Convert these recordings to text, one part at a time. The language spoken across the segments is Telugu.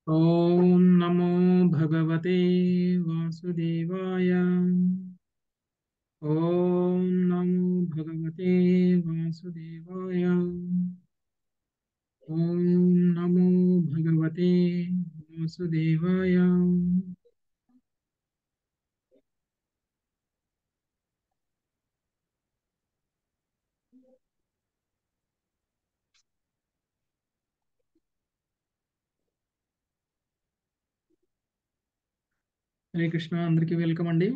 ॐ नमो भगवते वासुदेवाय ॐ नमो भगवते वासुदेवाय ॐ नमो भगवते वासुदेवाय హరే కృష్ణ అందరికీ వెల్కమ్ అండి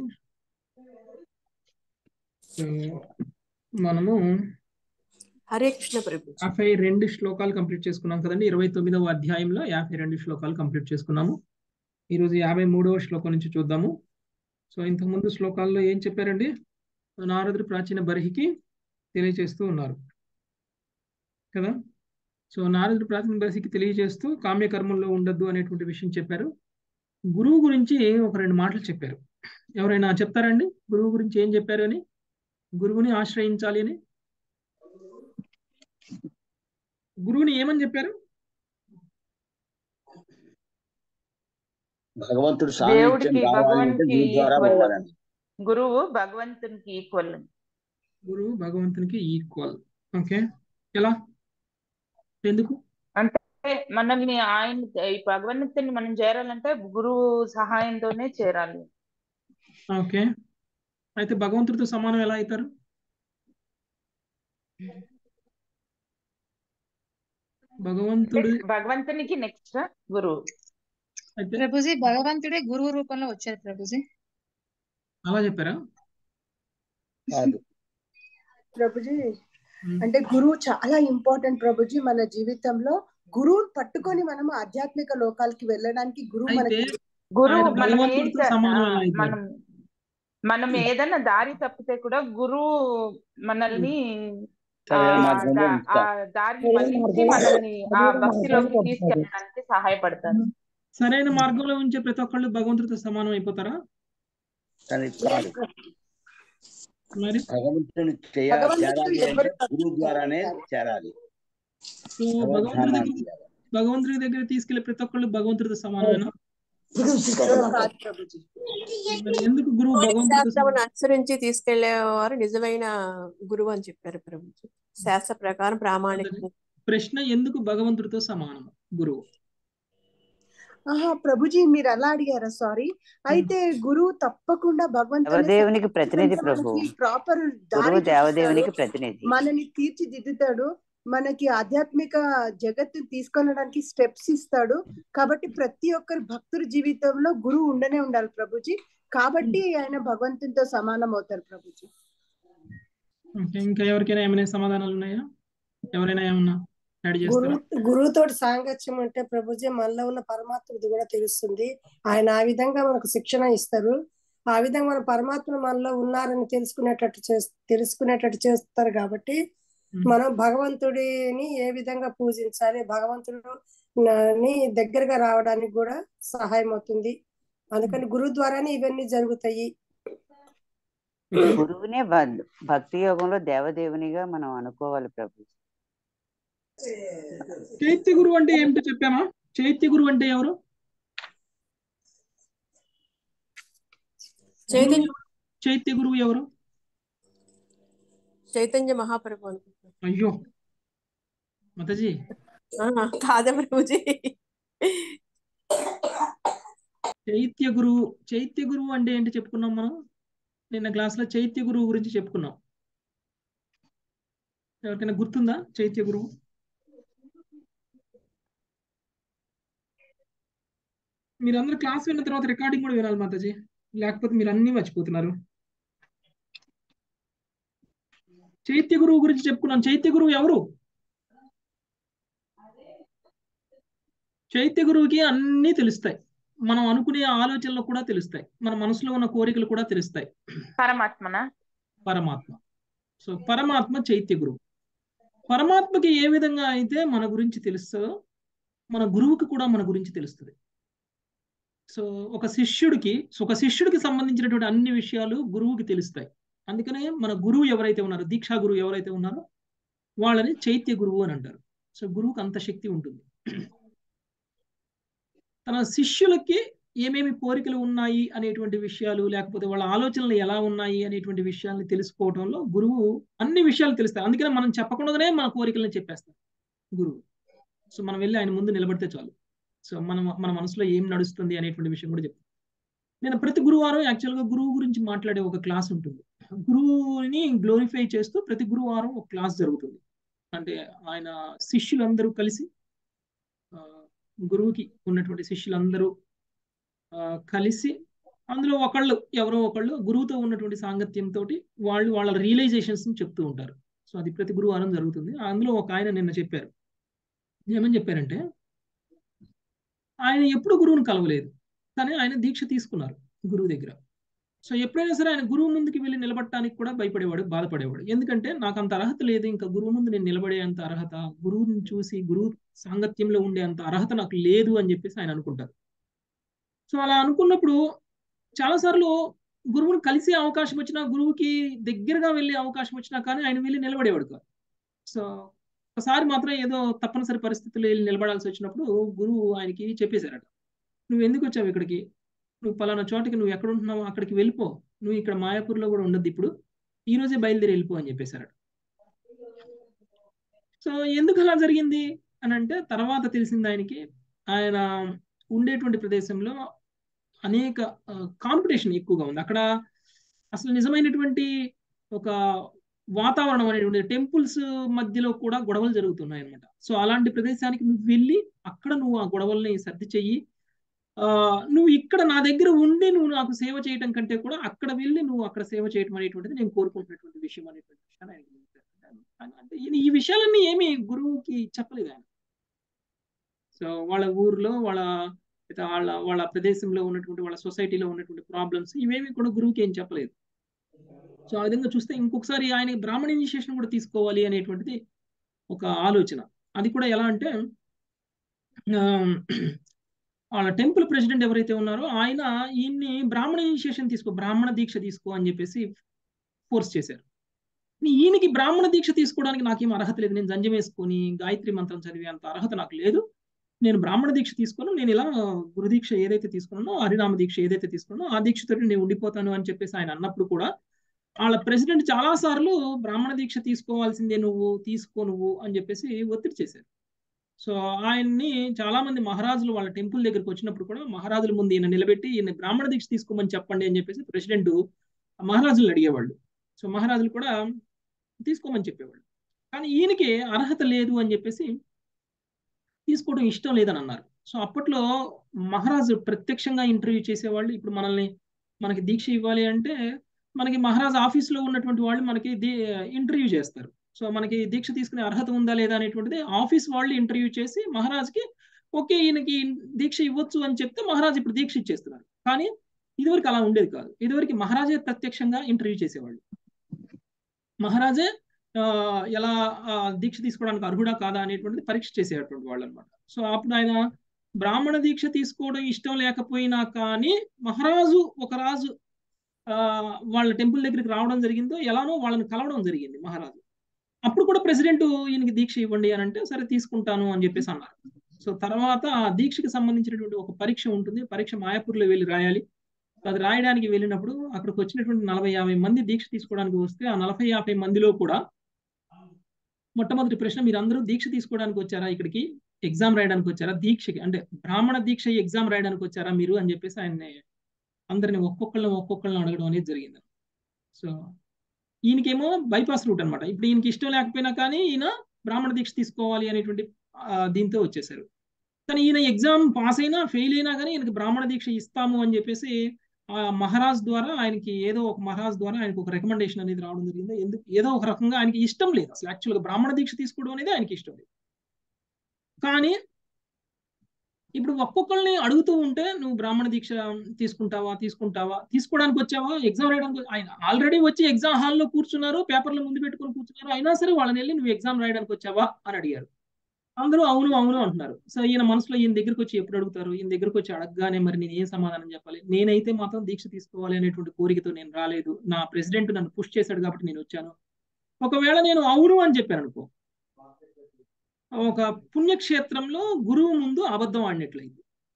సో మనము హరే కృష్ణ ప్రభు యాభై రెండు శ్లోకాలు కంప్లీట్ చేసుకున్నాం కదండి ఇరవై తొమ్మిదవ అధ్యాయంలో యాభై రెండు శ్లోకాలు కంప్లీట్ చేసుకున్నాము ఈరోజు యాభై మూడవ శ్లోకం నుంచి చూద్దాము సో ఇంతకుముందు శ్లోకాల్లో ఏం చెప్పారండి నారదుడు ప్రాచీన బర్హికి తెలియజేస్తూ ఉన్నారు కదా సో నారదుడు ప్రాచీన బర్హికి తెలియజేస్తూ కామ్యకర్మంలో ఉండద్దు అనేటువంటి విషయం చెప్పారు గురువు గురించి ఒక రెండు మాటలు చెప్పారు ఎవరైనా చెప్తారండి గురువు గురించి ఏం చెప్పారు అని గురువుని ఆశ్రయించాలి అని గురువుని ఏమని చెప్పారు భగవంతుడు దేవుడికి సాన్నిధ్యం కావాలంటే భగవంతునికి గురు ద్వారా ఈక్వల్ పోవాలని గురువు భగవంతునికి ఈక్వల్ గురువు భగవంతునికి ఈక్వల్ ఓకే ఎలా ఎందుకు అంటే మనల్ని ఆయన ఈ భగవంతుని మనం చేరాలంటే గురువు సహాయంతోనే చేరాలి ఓకే అయితే భగవంతుడితో సమానం ఎలా అవుతారు భగవంతుడు భగవంతునికి నెక్స్ట్ గురువు అయితే ప్రభుజీ భగవంతుడే గురువు రూపంలో వచ్చారు ప్రభుజీ అలా చెప్పారా కాదు ప్రభుజీ ఉమ్. అంటే గురువు చాలా ఇంపార్టెంట్ ప్రభుజీ మన జీవితంలో గురువుని పట్టుకొని మనం ఆధ్యాత్మిక లోకాలకి వెళ్ళడానికి గురువు అయితే మనకి గురువు ఆయన మనం ఏం భగవంతుడితో చే- సమానం ఆ, ఎలా అవుతారు మనం మనం ఏదైనా దారి తప్పితే కూడా గురువు మనల్ని ఆ సరైన మార్గంలో దా- ఆ ఉంచుతారు దారిని మళ్ళించి మనల్ని ఆ భక్తిలోకి తీసుకెళ్ళడానికి సహాయపడతారు సరైన మార్గంలో ఉంచే ప్రతి ఒక్కళ్ళు భగవంతుడితో సమానం అయిపోతారా కానీ కాదు మరి భగవంతుని చేయ భగవంతుడు చేరాలి అంటే ఎవరి గురువు ద్వారానే చేరాలి సో భగవద్ భగవంతుడి ధామానికి దగ్గర చేరాలి భగవంతుడి దగ్గర తీసుకెళ్లే ప్రతి ఒక్కళ్ళు భగవంతుడితో సమానమేనా కాదు ప్రభుజీ మరి ఎందుకు గురువు భగవంతుడితో శాస్త్రమును సమానం అనుసరించి తీసుకెళ్లేవారు నిజమైన గురువు అని చెప్పారు ప్రభు శాస్త్ర ప్రకారం ప్రామాణిక ప్రశ్న ఎందుకు భగవంతుడితో సమానం గురువు ఆహా ప్రభుజీ మీరు అలా అడిగారా సారీ అయితే గురువు తప్పకుండా భగవంతుని దేవదేవునికి ప్రతినిధి ప్రభు ప్రాపర్ గురువు దారి దేవదేవునికి చూపిస్తాడు ప్రతినిధి మనని తీర్చిదిద్దుతాడు మనకి ఆధ్యాత్మిక జగత్తుని తీసుకొనడానికి స్టెప్స్ ఇస్తాడు కాబట్టి ప్రతి ఒక్కరి భక్తుడి జీవితంలో గురువు ఉండనే ఉండాలి ప్రభుజీ కాబట్టి ఆయన భగవంతునితో సమానం అవుతారు ప్రభుజీ ఓకే ఇంకా ఎవరికైనా ఏమైనా సమాధానాలు ఉన్నాయా ఎవరైనా ఏమన్నా యాడ్ గురువు చేస్తారా గురువుతోటి సాంగత్యం అంటే ప్రభుజీ మనలో ఉన్న పరమాత్మది కూడా తెలుస్తుంది ఆయన ఆ విధంగా మనకు శిక్షణ ఇస్తారు ఆ విధంగా మన పరమాత్మ మనలో ఉన్నారని తెలుసుకునేటట్టు చేస్ తెలుసుకునేటట్టు చేస్తారు కాబట్టి ఉమ్. మనం భగవంతుడిని ఏ విధంగా పూజించాలి భగవంతుడు న- ని దగ్గరగా రావడానికి కూడా సహాయం అవుతుంది అందుకని గురువు ద్వారానే ఇవన్నీ జరుగుతాయి ఓకే గురువునే భ- భక్తి యోగంలో దేవదేవునిగా మనం అనుకోవాలి ప్రభు చైత్య గురువు అంటే ఏమిటో చెప్పామా చైత్య గురువు అంటే ఎవరు గురువు చైతన్య చైత్య గురువు ఎవరు చైతన్య మహాప్రభు అనుకుంటున్నాను అయ్యో మతజీ ఆ, కాదా ప్రభుజీ చైత్య గురువు చైత్య గురువు అంటే ఏంటి చెప్పుకున్నాం మనం నిన్న క్లాస్ లో చైత్య గురువు గురించి చెప్పుకున్నాం ఎవరికైనా గుర్తుందా చైత్య గురువు మీరందరూ క్లాస్ విన్న తర్వాత రికార్డింగ్ కూడా వినాలి మాతాజీ లేకపోతే మీరు అన్నీ మర్చిపోతున్నారు చైత్య గురువు గురించి చెప్పుకున్నాం చైత్య గురువు ఎవరు చైత్య గురువుకి అన్నీ తెలుస్తాయి మనం అనుకునే ఆలోచనలు కూడా తెలుస్తాయి మన మనసులో ఉన్న కోరికలు కూడా తెలుస్తాయి పరమాత్మన పరమాత్మ సో పరమాత్మ చైత్య గురువు పరమాత్మకి ఏ విధంగా అయితే మన గురించి తెలుస్తుందో మన గురువుకి కూడా మన గురించి తెలుస్తుంది సో ఒక శిష్యుడికి సో ఒక శిష్యుడికి సంబంధించినటువంటి అన్ని విషయాలు గురువుకి తెలుస్తాయి అందుకనే మన గురువు ఎవరైతే ఉన్నారో దీక్షా గురువు ఎవరైతే ఉన్నారో వాళ్ళని చైత్య గురువు అని అంటారు సో గురువుకి అంత శక్తి ఉంటుంది తన శిష్యులకి ఏమేమి కోరికలు ఉన్నాయి అనేటువంటి విషయాలు లేకపోతే వాళ్ళ ఆలోచనలు ఎలా ఉన్నాయి అనేటువంటి విషయాల్ని తెలుసుకోవడంలో గురువు అన్ని విషయాలు తెలుస్తాయి అందుకనే మనం చెప్పకుండానే మన కోరికలను చెప్పేస్తాం గురువు సో మనం వెళ్ళి ఆయన ముందు నిలబడితే చాలు సో మనం మన మనసులో ఏం నడుస్తుంది అనేటువంటి విషయం కూడా చెప్తాం నేను ప్రతి గురువారం యాక్చువల్గా గురువు గురించి మాట్లాడే ఒక క్లాస్ ఉంటుంది గురువుని గ్లోరిఫై చేస్తూ ప్రతి గురువారం ఒక క్లాస్ జరుగుతుంది అంటే ఆయన శిష్యులందరూ కలిసి ఆ, గురువుకి ఉన్నటువంటి శిష్యులందరూ ఆ, కలిసి అందులో ఒకళ్ళు ఎవరో ఒకళ్ళు గురువుతో ఉన్నటువంటి సాంగత్యంతో వాళ్ళు వాళ్ళ రియలైజేషన్స్ చెప్తూ ఉంటారు సో అది ప్రతి గురువారం జరుగుతుంది అందులో ఒక ఆయన నిన్న చెప్పారు ఏమని చెప్పారంటే ఆయన ఎప్పుడు గురువుని కలవలేదు కానీ ఆయన దీక్ష తీసుకున్నారు గురువు దగ్గర సో ఎప్పుడైనా సరే ఆయన గురువు ముందుకి వెళ్ళి నిలబడటానికి కూడా భయపడేవాడు బాధపడేవాడు ఎందుకంటే నాకు అంత అర్హత లేదు ఇంకా గురువు ముందు నేను నిలబడే అంత అర్హత గురువుని చూసి గురువు సాంగత్యంలో ఉండే అంత అర్హత నాకు లేదు అని చెప్పేసి ఆయన అనుకుంటారు సో అలా అనుకున్నప్పుడు చాలాసార్లు గురువుని కలిసే అవకాశం వచ్చినా గురువుకి దగ్గరగా వెళ్ళే అవకాశం వచ్చినా కానీ ఆయన వెళ్ళి నిలబడేవాడు కాదు సో ఒకసారి మాత్రం ఏదో తప్పనిసరి పరిస్థితుల్లో వెళ్ళి నిలబడాల్సి వచ్చినప్పుడు గురువు ఆయనకి చెప్పేశారట నువ్వు ఎందుకు వచ్చావు ఇక్కడికి నువ్వు పలానా చోటకి నువ్వు ఎక్కడ ఉంటున్నావు అక్కడికి వెళ్ళిపో నువ్వు ఇక్కడ మాయాపూర్లో కూడా ఉండద్దు ఇప్పుడు ఈ రోజే బయలుదేరి వెళ్ళిపో అని చెప్పేశారట సో ఎందుకు అలా జరిగింది అని అంటే తర్వాత తెలిసింది ఆయనకి ఆయన ఉండేటువంటి ప్రదేశంలో అనేక కాంపిటీషన్ ఎక్కువగా ఉంది అక్కడ అసలు నిజమైనటువంటి ఒక వాతావరణం అనేటువంటి టెంపుల్స్ మధ్యలో కూడా గొడవలు జరుగుతున్నాయి అనమాట సో అలాంటి ప్రదేశానికి నువ్వు వెళ్ళి అక్కడ నువ్వు ఆ గొడవల్ని సర్ది చెయ్యి ఆ నువ్వు ఇక్కడ నా దగ్గర ఉండి నువ్వు నాకు సేవ చేయడం కంటే కూడా అక్కడ వెళ్ళి నువ్వు అక్కడ సేవ చేయడం అనేటువంటిది నేను కోరుకుంటున్నటువంటి విషయం అనేటువంటి విషయాన్ని ఆయన చెప్పారు. అంటే ఈయన ఈ విషయాలన్నీ ఏమి గురువుకి చెప్పలేదు ఆయన సో వాళ్ళ ఊర్లో వాళ్ళ లేదా వాళ్ళ వాళ్ళ ప్రదేశంలో ఉన్నటువంటి వాళ్ళ సొసైటీలో ఉన్నటువంటి ప్రాబ్లమ్స్ ఇవేమి కూడా గురువుకి ఏం చెప్పలేదు సో ఆ విధంగా చూస్తే ఇంకొకసారి ఆయన బ్రాహ్మణ ఇనిషియేషన్ కూడా తీసుకోవాలి అనేటువంటిది ఒక ఆలోచన అది కూడా ఎలా అంటే ఆ, వాళ్ళ టెంపుల్ ప్రెసిడెంట్ ఎవరైతే ఉన్నారో ఆయన ఈయన్ని బ్రాహ్మణ ఇనిషియేషన్ తీసుకో బ్రాహ్మణ దీక్ష తీసుకో అని చెప్పేసి ఫోర్స్ చేశారు ఈయనకి బ్రాహ్మణ దీక్ష తీసుకోవడానికి నాకేం అర్హత లేదు నేను జంజం వేసుకొని గాయత్రి మంత్రం చదివే అంత అర్హత నాకు లేదు నేను బ్రాహ్మణ దీక్ష తీసుకున్నాను నేను ఇలా గురు దీక్ష ఏదైతే తీసుకున్నానో హరినామ దీక్ష ఏదైతే తీసుకున్నానో ఆ దీక్షతో నేను ఉండిపోతాను అని చెప్పేసి ఆయన అన్నప్పుడు కూడా వాళ్ళ ప్రెసిడెంట్ చాలా సార్లు బ్రాహ్మణ దీక్ష తీసుకోవాల్సిందే నువ్వు తీసుకో నువ్వు అని చెప్పేసి ఒత్తిడి చేశారు సో ఆయన్ని చాలా మంది మహారాజులు వాళ్ళ టెంపుల్ దగ్గరికి వచ్చినప్పుడు కూడా మహారాజుల ముందు ఈయన నిలబెట్టి ఈయన బ్రాహ్మణ దీక్ష తీసుకోమని చెప్పండి అని చెప్పేసి ప్రెసిడెంట్ మహారాజులు అడిగేవాళ్ళు సో మహారాజులు కూడా తీసుకోమని చెప్పేవాళ్ళు కానీ ఈయనకి అర్హత లేదు అని చెప్పేసి తీసుకోవడం ఇష్టం లేదని అన్నారు సో అప్పట్లో మహారాజు ప్రత్యక్షంగా ఇంటర్వ్యూ చేసేవాళ్ళు ఇప్పుడు మనల్ని మనకి దీక్ష ఇవ్వాలి అంటే మనకి మహారాజ్ ఆఫీస్లో ఉన్నటువంటి వాళ్ళు మనకి ఇంటర్వ్యూ చేస్తారు సో మనకి దీక్ష తీసుకునే అర్హత ఉందా లేదా అనేటువంటిది ఆఫీస్ వాళ్ళు ఇంటర్వ్యూ చేసి మహారాజ్కి ఓకే ఈయనకి దీక్ష ఇవ్వచ్చు అని చెప్తే మహారాజ్ ఇప్పుడు దీక్ష ఇచ్చేస్తున్నారు కానీ ఇదివరకు అలా ఉండేది కాదు ఇదివరకు మహారాజే ప్రత్యక్షంగా ఇంటర్వ్యూ చేసేవాళ్ళు మహారాజే ఎలా దీక్ష తీసుకోవడానికి అర్హుడా కాదా అనేటువంటిది పరీక్ష చేసేటువంటి వాళ్ళు అనమాట సో అప్పుడు ఆయన బ్రాహ్మణ దీక్ష తీసుకోవడం ఇష్టం లేకపోయినా కానీ మహారాజు ఒక రాజు వాళ్ళ టెంపుల్ దగ్గరికి రావడం జరిగిందో ఎలానో వాళ్ళని కలవడం జరిగింది మహారాజు అప్పుడు కూడా ప్రెసిడెంట్ ఈయనకి దీక్ష ఇవ్వండి అని అంటే సరే తీసుకుంటాను అని చెప్పేసి అన్నారు సో తర్వాత ఆ దీక్షకి సంబంధించినటువంటి ఒక పరీక్ష ఉంటుంది పరీక్ష మాయాపూర్లో వెళ్ళి రాయాలి అది రాయడానికి వెళ్ళినప్పుడు అక్కడికి వచ్చినటువంటి నలభై యాభై మంది దీక్ష తీసుకోవడానికి వస్తే ఆ నలభై యాభై మందిలో కూడా మొట్టమొదటి ప్రశ్న మీరు అందరూ దీక్ష తీసుకోవడానికి వచ్చారా ఇక్కడికి ఎగ్జామ్ రాయడానికి వచ్చారా దీక్షకి అంటే బ్రాహ్మణ దీక్ష ఎగ్జామ్ రాయడానికి వచ్చారా మీరు అని చెప్పేసి ఆయన్ని అందరిని ఒక్కొక్కళ్ళని ఒక్కొక్కళ్ళని అడగడం అనేది జరిగింది సో ఈయనకేమో బైపాస్ రూట్ అనమాట ఇప్పుడు ఈయనకి ఇష్టం లేకపోయినా కానీ ఈయన బ్రాహ్మణ దీక్ష తీసుకోవాలి అనేటువంటి దీంతో వచ్చేసారు కానీ ఈయన ఎగ్జామ్ పాస్ అయినా ఫెయిల్ అయినా కానీ ఈయనకి బ్రాహ్మణ దీక్ష ఇస్తాము అని చెప్పేసి ఆ మహారాజ్ ద్వారా ఆయనకి ఏదో ఒక మహారాజ్ ద్వారా ఆయనకు ఒక రికమెండేషన్ అనేది రావడం జరిగింది ఎందుకు ఏదో ఒక రకంగా ఆయనకి ఇష్టం లేదు అసలు యాక్చువల్గా బ్రాహ్మణ దీక్ష తీసుకోవడం అనేది ఆయనకి ఇష్టం లేదు కానీ ఇప్పుడు ఒక్కొక్కరిని అడుగుతూ ఉంటే నువ్వు బ్రాహ్మణ దీక్ష తీసుకుంటావా తీసుకుంటావా తీసుకోవడానికి వచ్చావా ఎగ్జామ్ రాయడానికి ఆయన ఆల్రెడీ వచ్చి ఎగ్జామ్ హాల్లో కూర్చున్నారు పేపర్లు ముందు పెట్టుకొని కూర్చున్నారు అయినా సరే వాళ్ళని వెళ్ళి నువ్వు ఎగ్జామ్ రాయడానికి వచ్చావా అని అడిగారు అందరూ అవును అవును అంటున్నారు సో ఈయన మనసులో ఈయన దగ్గరికి వచ్చి ఎప్పుడు అడుగుతారు ఈయన దగ్గరికి వచ్చి అడగగానే మరి నేను ఏం సమాధానం చెప్పాలి నేనైతే మాత్రం దీక్ష తీసుకోవాలి అనేటువంటి కోరికతో నేను రాలేదు నా ప్రెసిడెంట్ నన్ను పుష్ చేశాడు కాబట్టి నేను వచ్చాను ఒకవేళ నేను అవును అని చెప్పాను అనుకో ఒక పుణ్యక్షేత్రంలో గురువు ముందు అబద్ధం ఆడినట్లయింది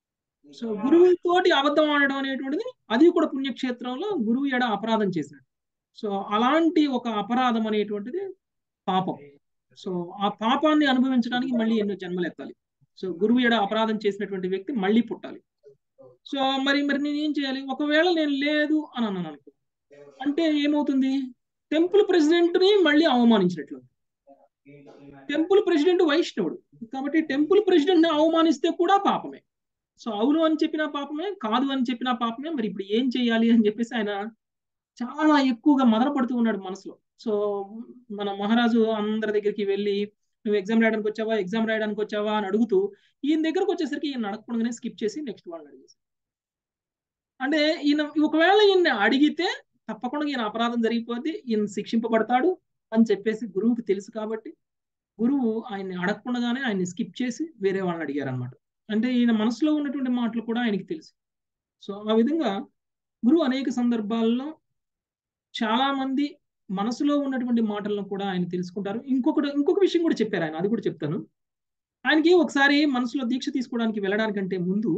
సో గురువుతోటి అబద్ధం ఆడడం అనేటువంటిది అది కూడా పుణ్యక్షేత్రంలో గురువు ఎడ అపరాధం చేసినట్టు సో అలాంటి ఒక అపరాధం అనేటువంటిది పాపం సో ఆ పాపాన్ని అనుభవించడానికి మళ్ళీ ఎన్నో జన్మలు ఎత్తాలి సో గురువు ఎడ అపరాధం చేసినటువంటి వ్యక్తి మళ్ళీ పుట్టాలి సో మరి మరి నేను ఏం చేయాలి ఒకవేళ నేను లేదు అని అన్నాను అనుకో అంటే ఏమవుతుంది టెంపుల్ ప్రెసిడెంట్ ని మళ్ళీ అవమానించినట్లు టెంపుల్ ప్రెసిడెంట్ వైష్ణవుడు కాబట్టి టెంపుల్ ప్రెసిడెంట్ ని అవమానిస్తే కూడా పాపమే సో అవును అని చెప్పిన పాపమే కాదు అని చెప్పిన పాపమే మరి ఇప్పుడు ఏం చేయాలి అని చెప్పేసి ఆయన చాలా ఎక్కువగా మదనపడుతూ ఉన్నాడు మనసులో సో మన మహారాజు అందరి దగ్గరికి వెళ్ళి నువ్వు ఎగ్జామ్ రాయడానికి వచ్చావా ఎగ్జామ్ రాయడానికి వచ్చావా అని అడుగుతూ ఈయన దగ్గరకు వచ్చేసరికి ఈయన అడగకుండానే స్కిప్ చేసి నెక్స్ట్ వాళ్ళని అడిగేసి అంటే ఈయన ఒకవేళ ఈయన అడిగితే తప్పకుండా ఈయన అపరాధం జరిగిపోద్ది ఈయన శిక్షింపబడతాడు అని చెప్పేసి గురువుకి తెలుసు కాబట్టి గురువు ఆయన్ని అడగకుండానే ఆయన్ని స్కిప్ చేసి వేరే వాళ్ళని అడిగారు అనమాట అంటే ఈయన మనసులో ఉన్నటువంటి మాటలు కూడా ఆయనకి తెలుసు సో ఆ విధంగా గురువు అనేక సందర్భాల్లో చాలా మంది మనసులో ఉన్నటువంటి మాటలను కూడా ఆయన తెలుసుకుంటారు ఇంకొకటి ఇంకొక విషయం కూడా చెప్పారు ఆయన అది కూడా చెప్తాను ఆయనకి ఒకసారి మనసులో దీక్ష తీసుకోవడానికి వెళ్ళడానికంటే ముందు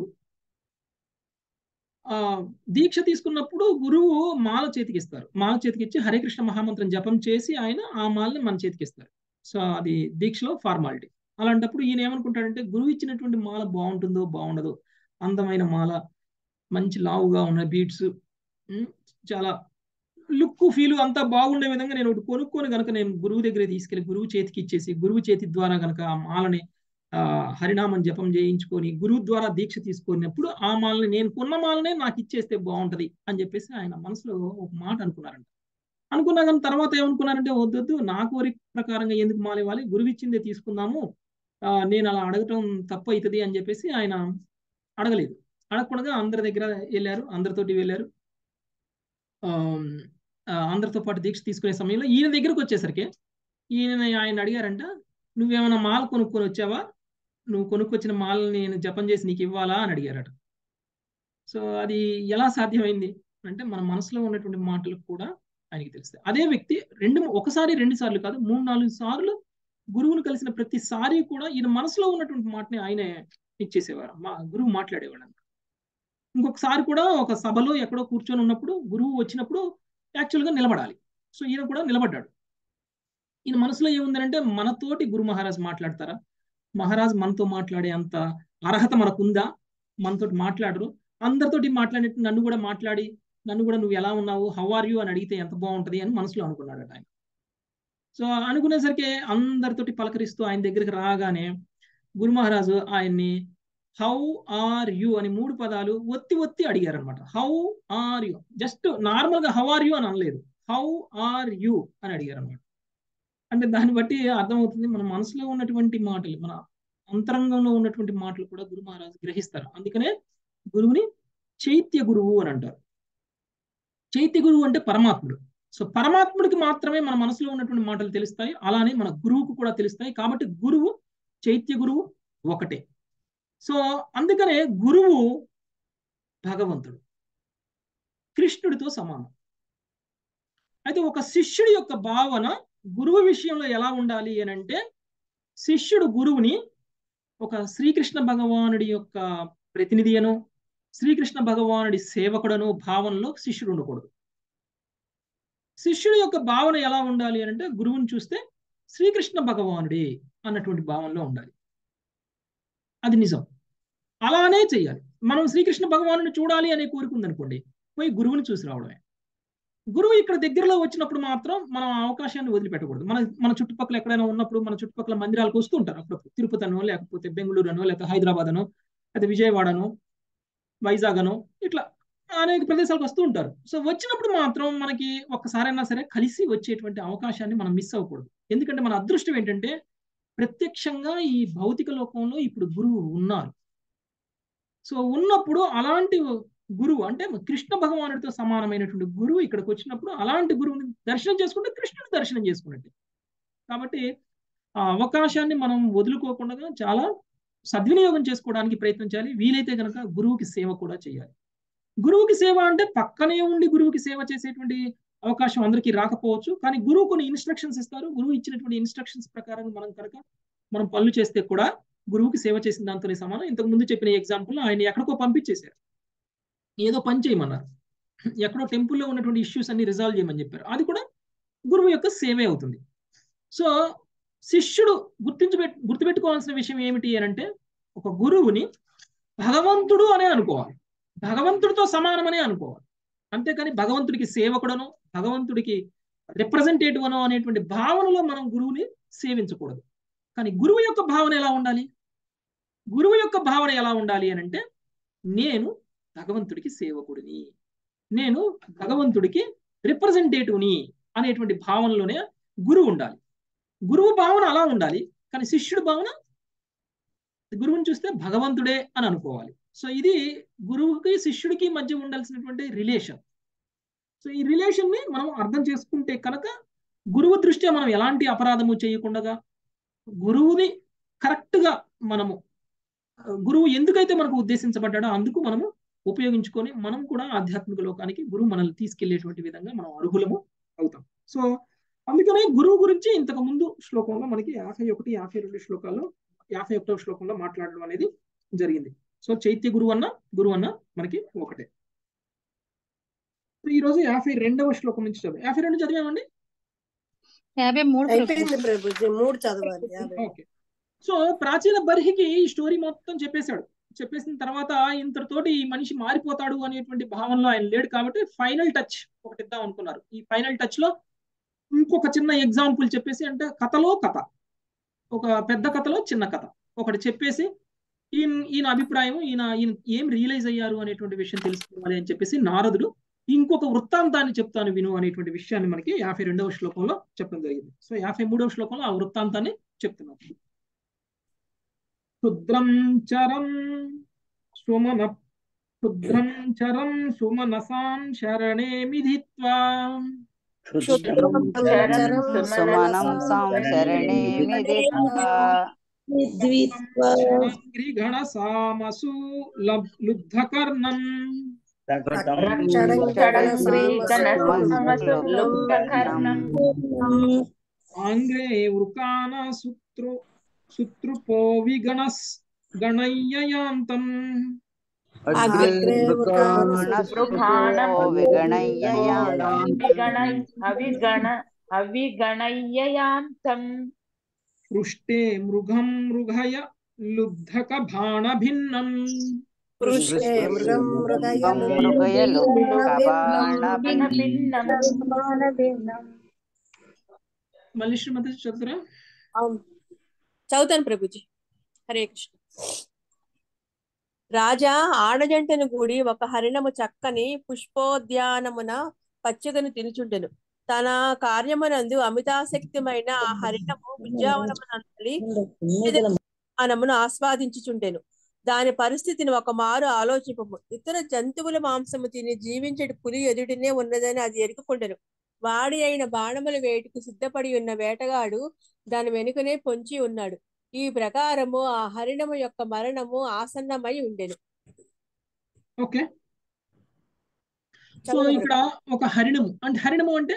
ఆ దీక్ష తీసుకున్నప్పుడు గురువు మాల చేతికి ఇస్తారు మాల చేతికి ఇచ్చి హరే కృష్ణ మహామంత్రం జపం చేసి ఆయన ఆ మాలని మన చేతికి ఇస్తారు సో అది దీక్షలో ఫార్మాలిటీ అలాంటప్పుడు ఈయన ఏమనుకుంటాడంటే గురువు ఇచ్చినటువంటి మాల బాగుంటుందో బాగుండదో అందమైన మాల మంచి లావుగా ఉన్న బీట్స్ చాలా లుక్ ఫీల్ అంతా బాగుండే విధంగా నేను ఒకటి కొనుక్కొని కనుక నేను గురువు దగ్గర తీసుకెళ్లి గురువు చేతికి ఇచ్చేసి గురువు చేతి ద్వారా కనుక ఆ మాలని ఆ హరినామం జపం చేయించుకొని గురువు ద్వారా దీక్ష తీసుకున్నప్పుడు ఆ మాలని నేను కొన్న మాలనే నాకు ఇచ్చేస్తే బాగుంటది అని చెప్పేసి ఆయన మనసులో ఒక మాట అనుకున్నారంట అనుకున్నా కానీ తర్వాత ఏమనుకున్నారంటే వద్దొద్దు నా కోరిక ప్రకారంగా ఎందుకు మాల ఇవ్వాలి గురువు ఇచ్చిందే తీసుకుందాము నేను అలా అడగటం తప్పు అవుతుంది అని చెప్పేసి ఆయన అడగలేదు అడగకుండా అందరి దగ్గర వెళ్ళారు అందరితోటి వెళ్ళారు అందరితో పాటు దీక్ష తీసుకునే సమయంలో ఈయన దగ్గరకు వచ్చేసరికి ఈయన ఆయన అడిగారంట నువ్వేమైనా మాల కొనుక్కొని వచ్చావా నువ్వు కొనుక్కొచ్చిన మాలని నేను జపం చేసి నీకు ఇవ్వాలా అని అడిగారట సో అది ఎలా సాధ్యమైంది అంటే మన మనసులో ఉన్నటువంటి మాటలు కూడా ఆయనకి తెలుస్తాయి అదే వ్యక్తి రెండు ఒకసారి రెండు సార్లు కాదు మూడు నాలుగు సార్లు గురువును కలిసిన ప్రతిసారి కూడా ఈయన మనసులో ఉన్నటువంటి మాటని ఆయనే ఇచ్చేసేవారు మా గురువు మాట్లాడేవాడు ఇంకొకసారి కూడా ఒక సభలో ఎక్కడో కూర్చొని ఉన్నప్పుడు గురువు వచ్చినప్పుడు యాక్చువల్గా నిలబడాలి సో ఈయన కూడా నిలబడ్డాడు ఈయన మనసులో ఏముందంటే మనతోటి గురు మహారాజ్ మాట్లాడతారా మహారాజ్ మనతో మాట్లాడే అంత అర్హత మనకుందా మనతోటి మాట్లాడరు అందరితోటి మాట్లాడినట్టు నన్ను కూడా మాట్లాడి నన్ను కూడా నువ్వు ఎలా ఉన్నావు హౌ ఆర్ యూ అని అడిగితే ఎంత బాగుంటది అని మనసులో అనుకున్నాడట ఆయన సో అనుకునేసరికి అందరితోటి పలకరిస్తూ ఆయన దగ్గరికి రాగానే గురు మహారాజు ఆయన్ని హౌ ఆర్ యు అని మూడు పదాలు ఒత్తి ఒత్తి అడిగారు అనమాట how are you just normal గా హౌ ఆర్ యు అని అనలేదు హౌ ఆర్ యు అని అడిగారు అనమాట అంటే దాన్ని బట్టి అర్థమవుతుంది మన మనసులో ఉన్నటువంటి మాటలు మన అంతరంగంలో ఉన్నటువంటి మాటలు కూడా గురు మహారాజు గ్రహిస్తారు అందుకనే గురువుని చైత్య గురువు అని అంటారు చైత్య గురువు అంటే పరమాత్ముడు సో పరమాత్ముడికి మాత్రమే మన మనసులో ఉన్నటువంటి మాటలు తెలుస్తాయి అలానే మన గురువుకు కూడా తెలుస్తాయి కాబట్టి గురువు చైత్య గురువు ఒకటే సో అందుకనే గురువు భగవంతుడు కృష్ణుడితో సమానం అయితే ఒక శిష్యుడి యొక్క భావన గురువు విషయంలో ఎలా ఉండాలి అని అంటే శిష్యుడు గురువుని ఒక శ్రీకృష్ణ భగవానుడి యొక్క ప్రతినిధి అను శ్రీకృష్ణ భగవానుడి సేవకుడను భావనలో శిష్యుడు ఉండకూడదు శిష్యుడి యొక్క భావన ఎలా ఉండాలి అని అంటే గురువుని చూస్తే శ్రీకృష్ణ భగవానుడి అన్నటువంటి భావనలో ఉండాలి అది నిజం అలానే చెయ్యాలి మనం శ్రీకృష్ణ భగవాను చూడాలి అనే కోరిక ఉందనుకోండి పోయి గురువుని చూసి రావడమే గురువు ఇక్కడ దగ్గరలో వచ్చినప్పుడు మాత్రం మనం అవకాశాన్ని వదిలిపెట్టకూడదు మన మన చుట్టుపక్కల ఎక్కడైనా ఉన్నప్పుడు మన చుట్టుపక్కల మందిరాలకు వస్తూ ఉంటారు అప్పుడప్పుడు తిరుపతి అనో లేకపోతే బెంగళూరు అనో లేకపోతే హైదరాబాద్ అనో లేకపోతే విజయవాడనో వైజాగ్ అనో ఇట్లా అనేక ప్రదేశాలకు వస్తూ ఉంటారు సో వచ్చినప్పుడు మాత్రం మనకి ఒక్కసారైనా సరే కలిసి వచ్చేటువంటి అవకాశాన్ని మనం మిస్ అవ్వకూడదు ఎందుకంటే మన అదృష్టం ఏంటంటే ప్రత్యక్షంగా ఈ భౌతిక లోకంలో ఇప్పుడు గురువు ఉన్నారు సో ఉన్నప్పుడు అలాంటి గురువు అంటే కృష్ణ భగవానుడితో సమానమైనటువంటి గురువు ఇక్కడికి వచ్చినప్పుడు అలాంటి గురువుని దర్శనం చేసుకుంటే కృష్ణుని దర్శనం చేసుకున్నట్టు కాబట్టి ఆ అవకాశాన్ని మనం వదులుకోకుండా చాలా సద్వినియోగం చేసుకోవడానికి ప్రయత్నం చేయాలి వీలైతే కనుక గురువుకి సేవ కూడా చేయాలి గురువుకి సేవ అంటే పక్కనే ఉండి గురువుకి సేవ చేసేటువంటి అవకాశం అందరికీ రాకపోవచ్చు కానీ గురువు కొన్ని ఇన్స్ట్రక్షన్స్ ఇస్తారు గురువు ఇచ్చినటువంటి ఇన్స్ట్రక్షన్స్ ప్రకారం మనం కనుక మనం పనులు చేస్తే కూడా గురువుకి సేవ చేసిన దాంతోనే సమానం ఇంతకు ముందు చెప్పిన ఎగ్జాంపుల్ ఆయన ఎక్కడికో పంపించేశారు ఏదో పని చేయమన్నారు ఎక్కడో టెంపుల్లో ఉన్నటువంటి ఇష్యూస్ అన్ని రిజాల్వ్ చేయమని చెప్పారు అది కూడా గురువు యొక్క సేవే అవుతుంది సో శిష్యుడు గుర్తించి గుర్తుపెట్టుకోవాల్సిన విషయం ఏమిటి అని అంటే ఒక గురువుని భగవంతుడు అనే అనుకోవాలి భగవంతుడితో సమానమనే అనుకోవాలి అంతేకాని భగవంతుడికి సేవకుడను భగవంతుడికి రిప్రజెంటేటివ్ అనో అనేటువంటి భావనలో మనం గురువుని సేవించకూడదు కానీ గురువు యొక్క భావన ఎలా ఉండాలి గురువు యొక్క భావన ఎలా ఉండాలి అని అంటే నేను భగవంతుడికి సేవకుడిని నేను భగవంతుడికి రిప్రజెంటేటివ్ని అనేటువంటి భావనలోనే గురువు ఉండాలి గురువు భావన అలా ఉండాలి కానీ శిష్యుడు భావన గురువుని చూస్తే భగవంతుడే అని అనుకోవాలి సో ఇది గురువుకి శిష్యుడికి మధ్య ఉండాల్సినటువంటి రిలేషన్ సో ఈ రిలేషన్ ని మనం అర్థం చేసుకుంటే కనుక గురువు దృష్ట్యా మనం ఎలాంటి అపరాధము చేయకుండా గురువుని కరెక్ట్ గా మనము గురువు ఎందుకైతే మనకు ఉద్దేశించబడ్డాడో అందుకు మనము ఉపయోగించుకొని మనం కూడా ఆధ్యాత్మిక లోకానికి గురువు మనల్ని తీసుకెళ్లేటువంటి విధంగా మనం అర్హులము అవుతాం సో అందుకనే గురువు గురించి ఇంతకు ముందు శ్లోకంలో మనకి యాభై ఒకటి యాభై రెండు శ్లోకాల్లో యాభై ఒకటో శ్లోకంలో మాట్లాడడం అనేది జరిగింది సో చైత్య గురువు అన్న గురువు అన్న మనకి ఒకటే ఈ రోజు యాభై రెండవ శ్లోకం నుంచి చదివాం యాభై రెండు చదివామండి యాభై మూడు అయిపోయింది ప్రభుజీ మూడు చదవాలి యాభై ఓకే సో ప్రాచీన బర్హికి ఈ స్టోరీ మొత్తం చెప్పేశాడు చెప్పేసిన తర్వాత ఇంతటితోటి ఈ మనిషి మారిపోతాడు అనేటువంటి భావనలో ఆయన లేడు కాబట్టి ఫైనల్ టచ్ ఒకటి ఇద్దాం అనుకున్నారు ఈ ఫైనల్ టచ్ లో ఇంకొక చిన్న ఎగ్జాంపుల్ చెప్పేసి అంటే కథలో కథ ఒక పెద్ద కథలో చిన్న కథ ఒకటి చెప్పేసి ఈయన ఈయన అభిప్రాయం ఈయన ఈయన ఏం రియలైజ్ అయ్యారు అనేటువంటి విషయం తెలుసుకోవాలి అని చెప్పేసి నారదుడు ఇంకొక వృత్తాంతాన్ని చెప్తాను విను అనేటువంటి విషయాన్ని మనకి యాభై రెండవ శ్లోకంలో చెప్పడం జరిగింది సో యాభై మూడవ శ్లోకంలో ఆ వృత్తాంతాన్ని చెప్తున్నాం క్షుద్రం చరం సుమన క్షుద్రం చరం సుమనసాం శరణే మిధిత్వా సుమనం సంశరణే గ్రిగణ సామసు లుబ్ధకర్ణం ఆంగ్రే వృకాన సూత్రు సుత్రుపో విగణస్ గణయ్యయాంతం అవిగణయ్యాంతం పృష్టే మృగం మృగయ లుబ్ధక బాణ భిన్నం పృష్టే మృగం మృగయ మృగయ మళ్ళీ శ్రీమతి చదువురా అవును చదువుతాను ప్రభుజీ హరే కృష్ణ రాజా ఆడజంటను కూడి ఒక హరిణము చక్కని పుష్పోద్యానమున పచ్చికను తినుచుండెను తన కార్యమునందు అమితాసక్తిమైన ఆ హరిణము ఉద్యానమునందలి అనమును ఆస్వాదించుచుండెను దాని పరిస్థితిని ఒక మారు ఆలోచింపము ఇతర జంతువుల మాంసము తిని జీవించడి పులి ఎదుటినే ఉన్నదని అది ఎరుకుండెను వాడి అయిన బాణముల వేటుకు సిద్ధపడి ఉన్న వేటగాడు దాని వెనుకనే పొంచి ఉన్నాడు ఈ ప్రకారము ఆ హరిణము యొక్క మరణము ఆసన్నమై ఉండెను ఓకే సో ఇక్కడ ఒక హరిణము అంటే హరిణము అంటే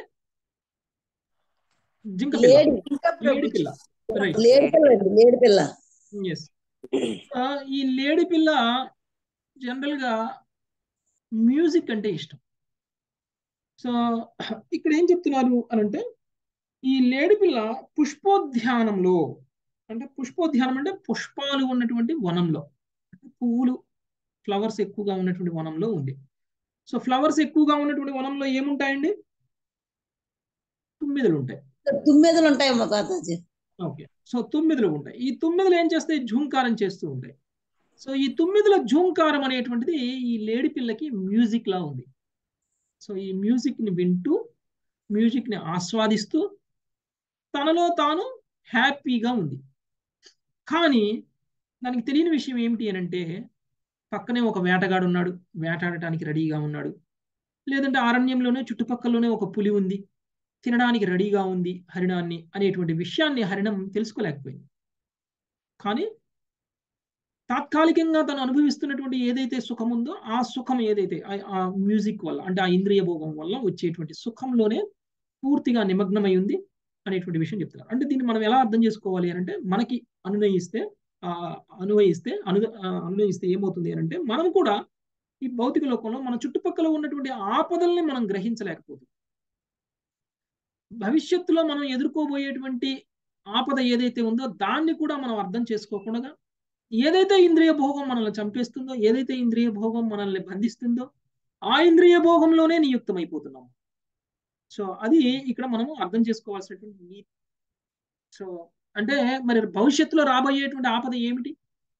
జింక లేడి పిల్ల రైట్ లేడి పిల్ల ఎస్ ఈ లేడి పిల్ల జనరల్ గా మ్యూజిక్ అంటే ఇష్టం సో ఇక్కడ ఏం చెప్తున్నారు అని అంటే ఈ లేడి పిల్ల పుష్పోద్యానంలో అంటే పుష్పోద్యానం అంటే పుష్పాలు ఉన్నటువంటి వనంలో పువ్వులు ఫ్లవర్స్ ఎక్కువగా ఉన్నటువంటి వనంలో ఉంది సో ఫ్లవర్స్ ఎక్కువగా ఉన్నటువంటి వనంలో ఏముంటాయండి తుమ్మిదలు ఉంటాయి తుమ్మెదలు ఉంటాయి మా తాతాజీ ఓకే సో తుమ్మిదలు ఉంటాయి ఈ తుమ్మిదలు ఏం చేస్తాయి ఝూంకారం చేస్తూ ఉంటాయి సో ఈ తుమ్మిదల ఝూంకారం అనేటువంటిది ఈ లేడి పిల్లకి మ్యూజిక్ లా ఉంది సో ఈ మ్యూజిక్ ని వింటూ మ్యూజిక్ ని ఆస్వాదిస్తూ తనలో తాను హ్యాపీగా ఉంది కానీ దానికి తెలియని విషయం ఏమిటి అని అంటే పక్కనే ఒక వేటగాడు ఉన్నాడు వేటాడటానికి రెడీగా ఉన్నాడు లేదంటే అరణ్యంలోనే చుట్టుపక్కలలోనే ఒక పులి ఉంది తినడానికి రెడీగా ఉంది హరిణాన్ని అనేటువంటి విషయాన్ని హరిణం తెలుసుకోలేకపోయింది కానీ తాత్కాలికంగా తను అనుభవిస్తున్నటువంటి ఏదైతే సుఖం ఉందో ఆ సుఖం ఏదైతే ఆ మ్యూజిక్ వల్ల అంటే ఆ ఇంద్రియ భోగం వల్ల వచ్చేటువంటి సుఖంలోనే పూర్తిగా నిమగ్నమై ఉంది అనేటువంటి విషయం చెప్తున్నారు అంటే దీన్ని మనం ఎలా అర్థం చేసుకోవాలి అంటే మనకి అనునయిస్తే ఆ, అనువయిస్తే అను ఆ, అనువయిస్తే ఏమవుతుంది అని అంటే మనం కూడా ఈ భౌతిక లోకంలో మన చుట్టుపక్కల ఉన్నటువంటి ఆపదల్ని మనం గ్రహించలేకపోతుంది భవిష్యత్తులో మనం ఎదుర్కోబోయేటువంటి ఆపద ఏదైతే ఉందో దాన్ని కూడా మనం అర్థం చేసుకోకుండా ఏదైతే ఇంద్రియ భోగం మనల్ని చంపేస్తుందో ఏదైతే ఇంద్రియ భోగం మనల్ని బంధిస్తుందో ఆ ఇంద్రియ భోగంలోనే నియుక్తమైపోతున్నాం సో అది ఇక్కడ మనము అర్థం చేసుకోవాల్సినటువంటి నీతి సో అంటే మరి భవిష్యత్తులో రాబోయేటువంటి ఆపద ఏమిటి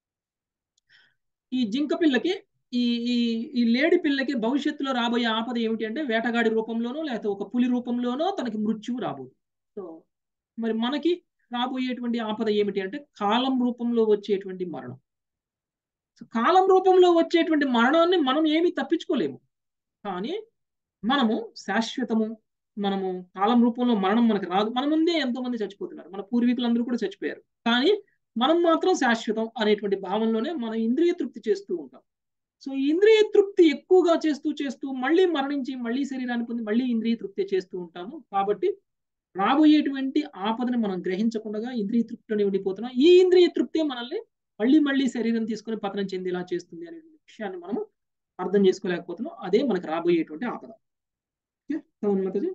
ఈ జింక పిల్లకి ఈ ఈ ఈ లేడి పిల్లకి భవిష్యత్తులో రాబోయే ఆపద ఏమిటి అంటే వేటగాడి రూపంలోనో లేకపోతే ఒక పులి రూపంలోనో తనకి మృత్యువు రాబోదు సో మరి మనకి రాబోయేటువంటి ఆపద ఏమిటి అంటే కాలం రూపంలో వచ్చేటువంటి మరణం సో కాలం రూపంలో వచ్చేటువంటి మరణాన్ని మనం ఏమీ తప్పించుకోలేము కానీ మనము శాశ్వతము మనము కాలం రూపంలో మరణం మనకు రాదు మన ముందే ఎంతో మంది చచ్చిపోతున్నారు మన పూర్వీకులందరూ కూడా చచ్చిపోయారు కానీ మనం మాత్రం శాశ్వతం అనేటువంటి భావంలోనే మనం ఇంద్రియ తృప్తి చేస్తూ ఉంటాం సో ఈ ఇంద్రియ తృప్తి ఎక్కువగా చేస్తూ చేస్తూ మళ్ళీ మరణించి మళ్ళీ శరీరాన్ని పొంది మళ్ళీ ఇంద్రియ తృప్తి చేస్తూ ఉంటాము కాబట్టి రాబోయేటువంటి ఆపదని మనం గ్రహించకుండా ఇంద్రియ తృప్తిలోనే ఉండిపోతున్నాం ఈ ఇంద్రియ తృప్తి మనల్ని మళ్ళీ మళ్ళీ శరీరం తీసుకొని పతనం చెందేలా చేస్తుంది అనే విషయాన్ని మనం అర్థం చేసుకోలేకపోతున్నాం అదే మనకు రాబోయేటువంటి ఆపద ఓకే అవును మాతాజీ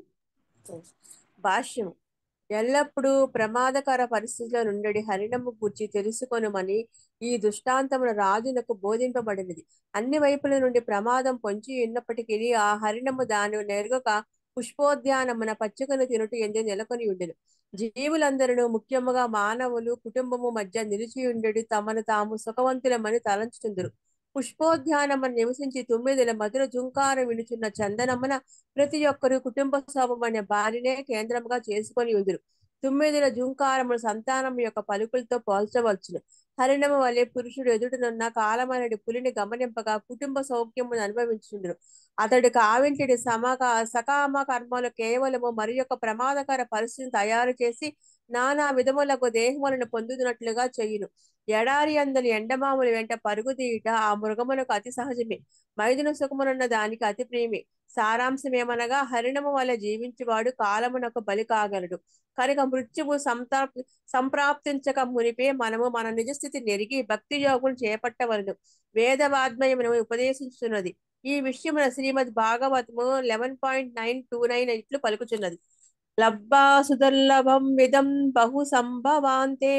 భాష్యం ఎల్లప్పుడూ ప్రమాదకర పరిస్థితుల నుండి హరిణము గూర్చి తెలుసుకొనుమని ఈ దృష్టాంతమున రాజునకు బోధింపబడినది అన్ని వైపుల నుండి ప్రమాదం పొంచి ఉన్నప్పటికీ ఆ హరిణము దాని నెరగక పుష్పోద్యానమున పచ్చికను తినుట ఎందు నెలకొని ఉండెను జీవులందరూ ముఖ్యముగా మానవులు కుటుంబము మధ్య నిలిచి ఉండేడు తమను తాము సుఖవంతులమని తలంచుతుందరు పుష్పోద్యానమున నివసించి తొమ్మిదిల మధుర జుంకారం వినుచున్న చందనమున ప్రతి ఒక్కరు కుటుంబ శోభమైన బారినే కేంద్రముగా చేసుకొని ఉందిరు తొమ్మిదిల జుంకారమును సంతానం యొక్క పలుకులతో పోల్చవచ్చును హరిణము వలె పురుషుడు ఎదుటనున్న కాలమనడి పులిని గమనింపగా కుటుంబ సౌఖ్యమును అనుభవించుండ్రు అతడు కావింటిడి సమక సకామ కర్మలు కేవలము మరి యొక్క ప్రమాదకర పరిస్థితిని తయారు చేసి నానా విధములకు దేహములను పొందుతున్నట్లుగా చెయ్యును ఎడారి అందలి ఎండమాముల వెంట పరుగు తీయుట ఆ మృగమునకు అతి సహజమే మైదున సుఖమునున్న దానికి అతి ప్రియమే సారాంశమేమనగా హరిణము వల్ల జీవించువాడు కాలమునకు బలి కాగలడు కనుక మృత్యువు సంతాప్ సంప్రాప్తించక మునిపే మనము మన నిజస్థితి నెరిగి భక్తి యోగులు చేపట్టవలను వేదవాద్మయమును ఉపదేశించున్నది ఈ విషయమున Srimad Bhagavatam eleven point nine two nine ఇట్లు పలుకుచున్నది లబ్బా సుదుర్లభం విదం బహు సంభవాంతే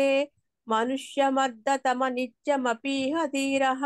మనుష్యమర్దతమ నిత్యమపీహ ధీరః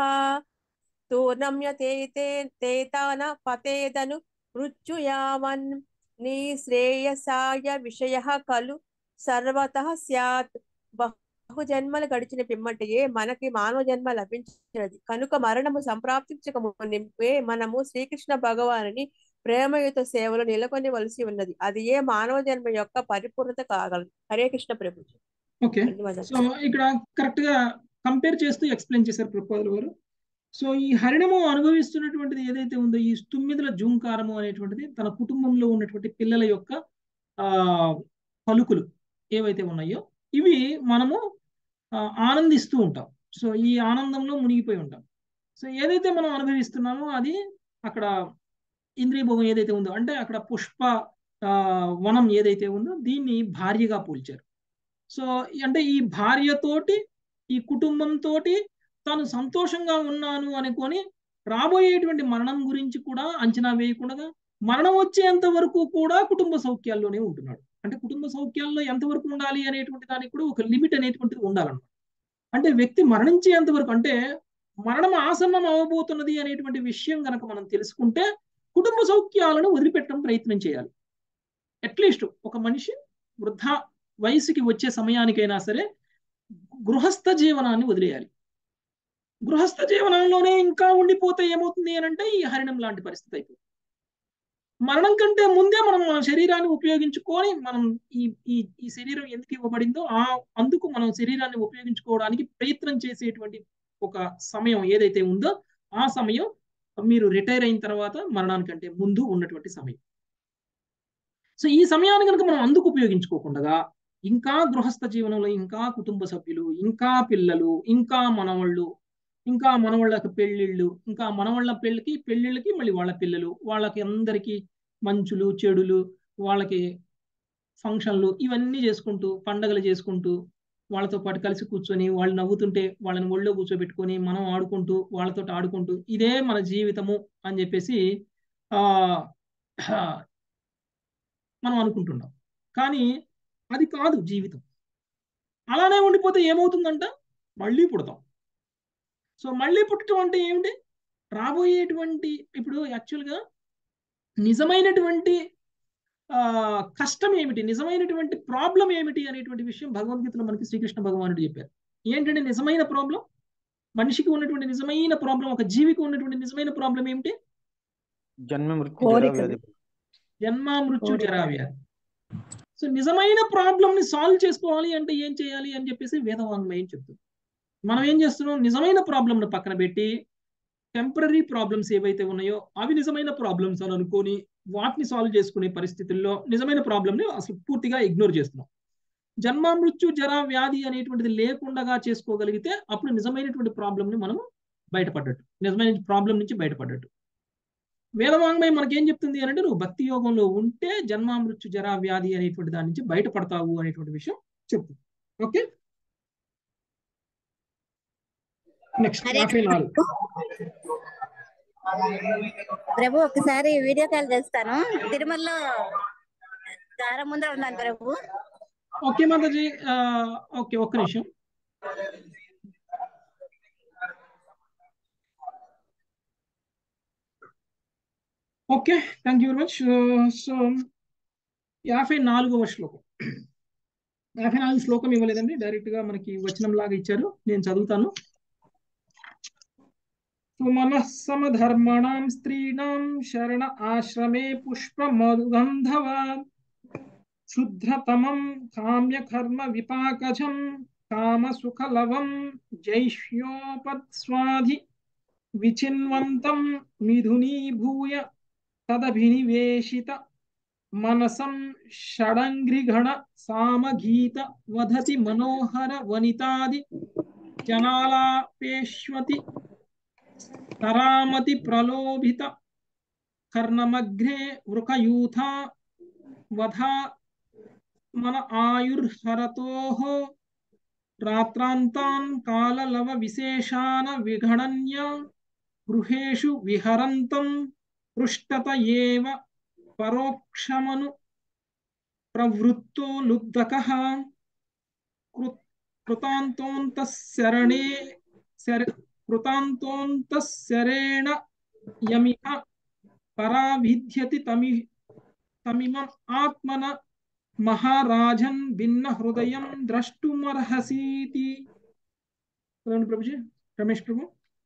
తూర్ణమ్యతే తేతాన పతేదను మృత్యుయావన్ నీ శ్రేయసాయ విషయ కలు సర్వతః స్యాత్ బహు జన్మలు గడిచిన పిమ్మటయే మనకి మానవ జన్మ లభించినది కనుక మరణము సంప్రాప్తించక మునిపే మనము శ్రీకృష్ణ భగవానుని ప్రేమయుత సేవలు నెలకొనివలసి ఉన్నది అది ఏ మానవ జన్మ యొక్క పరిపూర్ణత కాగలదు హరే కృష్ణ ప్రభు ఓకే సో ఇక్కడ కరెక్ట్ గా కంపేర్ చేస్తూ ఎక్స్ప్లెయిన్ చేశారు ప్రపోజల్ గారు సో ఈ హరిణము అనుభవిస్తున్నటువంటిది ఏదైతే ఉందో ఈ తుమ్మిదల జూంకారము అనేటువంటిది తన కుటుంబంలో ఉన్నటువంటి పిల్లల యొక్క ఆ పలుకులు ఏవైతే ఉన్నాయో ఇవి మనము ఆనందిస్తూ ఉంటాం సో ఈ ఆనందంలో మునిగిపోయి ఉంటాం సో ఏదైతే మనం అనుభవిస్తున్నామో అది అక్కడ ఇంద్రియ భోగం ఏదైతే ఉందో అంటే అక్కడ పుష్ప వనం ఏదైతే ఉందో దీన్ని భార్యగా పోల్చారు సో అంటే ఈ భార్యతోటి ఈ కుటుంబంతో తాను సంతోషంగా ఉన్నాను అనుకొని రాబోయేటువంటి మరణం గురించి కూడా అంచనా వేయకుండా మరణం వచ్చేంత వరకు కూడా కుటుంబ సౌఖ్యాల్లోనే ఉంటున్నాడు అంటే కుటుంబ సౌఖ్యాల్లో ఎంతవరకు ఉండాలి అనేటువంటి దానికి కూడా ఒక లిమిట్ అనేటువంటిది ఉండాలన్నమాట అంటే వ్యక్తి మరణించేంత వరకు అంటే మరణం ఆసన్నం అవ్వబోతున్నది అనేటువంటి విషయం కనుక మనం తెలుసుకుంటే కుటుంబ సౌఖ్యాలను వదిలిపెట్టడం ప్రయత్నం చేయాలి అట్లీస్ట్ ఒక మనిషి వృద్ధ వయసుకి వచ్చే సమయానికైనా సరే గృహస్థ జీవనాన్ని వదిలేయాలి గృహస్థ జీవనంలోనే ఇంకా ఉండిపోతే ఏమవుతుంది అని అంటే ఈ హరిణం లాంటి పరిస్థితి అయిపోతుంది మరణం కంటే ముందే మనం మన శరీరాన్ని ఉపయోగించుకొని మనం ఈ ఈ ఈ శరీరం ఎందుకు ఇవ్వబడిందో ఆ అందుకు మనం శరీరాన్ని ఉపయోగించుకోవడానికి ప్రయత్నం చేసేటువంటి ఒక సమయం ఏదైతే ఉందో ఆ సమయం మీరు రిటైర్ అయిన తర్వాత మరణానికంటే ముందు ఉన్నటువంటి సమయం సో ఈ సమయాన్ని కనుక మనం అందుకు ఉపయోగించుకోకుండా ఇంకా గృహస్థ జీవనంలో ఇంకా కుటుంబ సభ్యులు ఇంకా పిల్లలు ఇంకా మనవాళ్ళు ఇంకా మనవాళ్ళకి పెళ్ళిళ్ళు ఇంకా మనవాళ్ళ పెళ్ళికి పెళ్ళిళ్ళకి మళ్ళీ వాళ్ళ పిల్లలు వాళ్ళకి అందరికీ మంచులు చెడులు వాళ్ళకి ఫంక్షన్లు ఇవన్నీ చేసుకుంటూ పండగలు చేసుకుంటూ వాళ్ళతో పాటు కలిసి కూర్చొని వాళ్ళు నవ్వుతుంటే వాళ్ళని ఒళ్ళో కూర్చోబెట్టుకొని మనం ఆడుకుంటూ వాళ్ళతో ఆడుకుంటూ ఇదే మన జీవితము అని చెప్పేసి ఆ మనం అనుకుంటున్నాం కానీ అది కాదు జీవితం అలానే ఉండిపోతే ఏమవుతుందంట మళ్ళీ పుడతాం సో మళ్ళీ పుట్టడం అంటే ఏమిటి రాబోయేటువంటి ఇప్పుడు యాక్చువల్గా నిజమైనటువంటి ఆ కష్టం ఏమిటి నిజమైనటువంటి ప్రాబ్లం ఏమిటి అనేటువంటి విషయం భగవద్గీతలో మనకి శ్రీకృష్ణ భగవానుడు చెప్పారు ఏంటంటే నిజమైన ప్రాబ్లం మనిషికి ఉన్నటువంటి నిజమైన ప్రాబ్లం ఒక జీవికి ఉన్నటువంటి నిజమైన ప్రాబ్లం ఏమిటి జన్మ మృత్యు జరా కోరికలు. వ్యాధి జన్మ మృత్యు కోరిక. జరా వ్యాధి సో నిజమైన ప్రాబ్లం ని సాల్వ్ చేసుకోవాలి అంటే ఏం చేయాలి అని చెప్పేసి వేదవాంగ్మయం చెప్తుంది మనం ఏం చేస్తున్నాం నిజమైన ప్రాబ్లం ను పక్కన పెట్టి టెంపరీ ప్రాబ్లమ్స్ ఏవైతే ఉన్నాయో అవి నిజమైన ప్రాబ్లమ్స్ అని అనుకొని వాటిని సాల్వ్ చేసుకునే పరిస్థితుల్లో నిజమైన ప్రాబ్లమ్ ని అసలు పూర్తిగా ఇగ్నోర్ చేస్తున్నాం జన్మ మృత్యు జర వ్యాధి అనేటువంటిది లేకుండా చేసుకోగలిగితే అప్పుడు నిజమైనటువంటి ప్రాబ్లం ని మనం బయటపడ్డట్టు నిజమైన ప్రాబ్లం నుంచి బయటపడ్డట్టు వేదవాంగ్మయం మనకేం చెప్తుంది అని అంటే నువ్వు భక్తి యోగంలో ఉంటే జన్మ మృత్యు జరా వ్యాధి అనేటువంటి దాని నుంచి బయటపడతావు అనేటువంటి విషయం చెప్తుంది ఓకే నెక్స్ట్ హరే యాభై నాలుగు ప్రభు ఒకసారి వీడియో కాల్ చేస్తాను తిరుమలలో దారం ముందర ఉన్నాను ప్రభు ఓకే మాతాజీ ఆ, ఓకే ఒక్క నిమిషం okay thank you very much so యాభై నాలుగవ శ్లోకం యాభై నాలుగు శ్లోకం ఇవ్వలేదండి డైరెక్ట్ గా మనకి వచనం లాగా ఇచ్చారు నేను చదువుతాను సుమనః సమధర్మణాం స్త్రీణాం శరణ ఆశ్రమే పుష్పమరుగంధవాన్ శుద్ధతమం కామ్యకర్మ విపాకజం కామసుఖలవం జైష్యోపత్స్వాధి విచిన్వంతం మిథునీభూయ తదభినివేశిత మనసం షడంగ్రిగణ సామగీత వదతి మనోహర వనితాది జనాలాపేష్వతి తరామతి ప్రలోభిత కర్ణమగ్రే వృకయూథా వధా మన ఆయుర్హరతోః రాత్రాంతాన్ కాలలవ విశేషాన విగణన్య గృహేషు విహరంతం పృష్టత ఏవ పరోక్షమను ప్రవృత్తో లుబ్ధకః కృ- కృతాంతోంతఃశరణే శర కృతాంతోంతఃశరేణ యమిహ పరావిధ్యతి తమి తమిమం ఆత్మన మహారాజన్ భిన్న హృదయం ద్రష్టుమర్హసీతి చదవండి ప్రభుజీ రమేష్ ప్రభు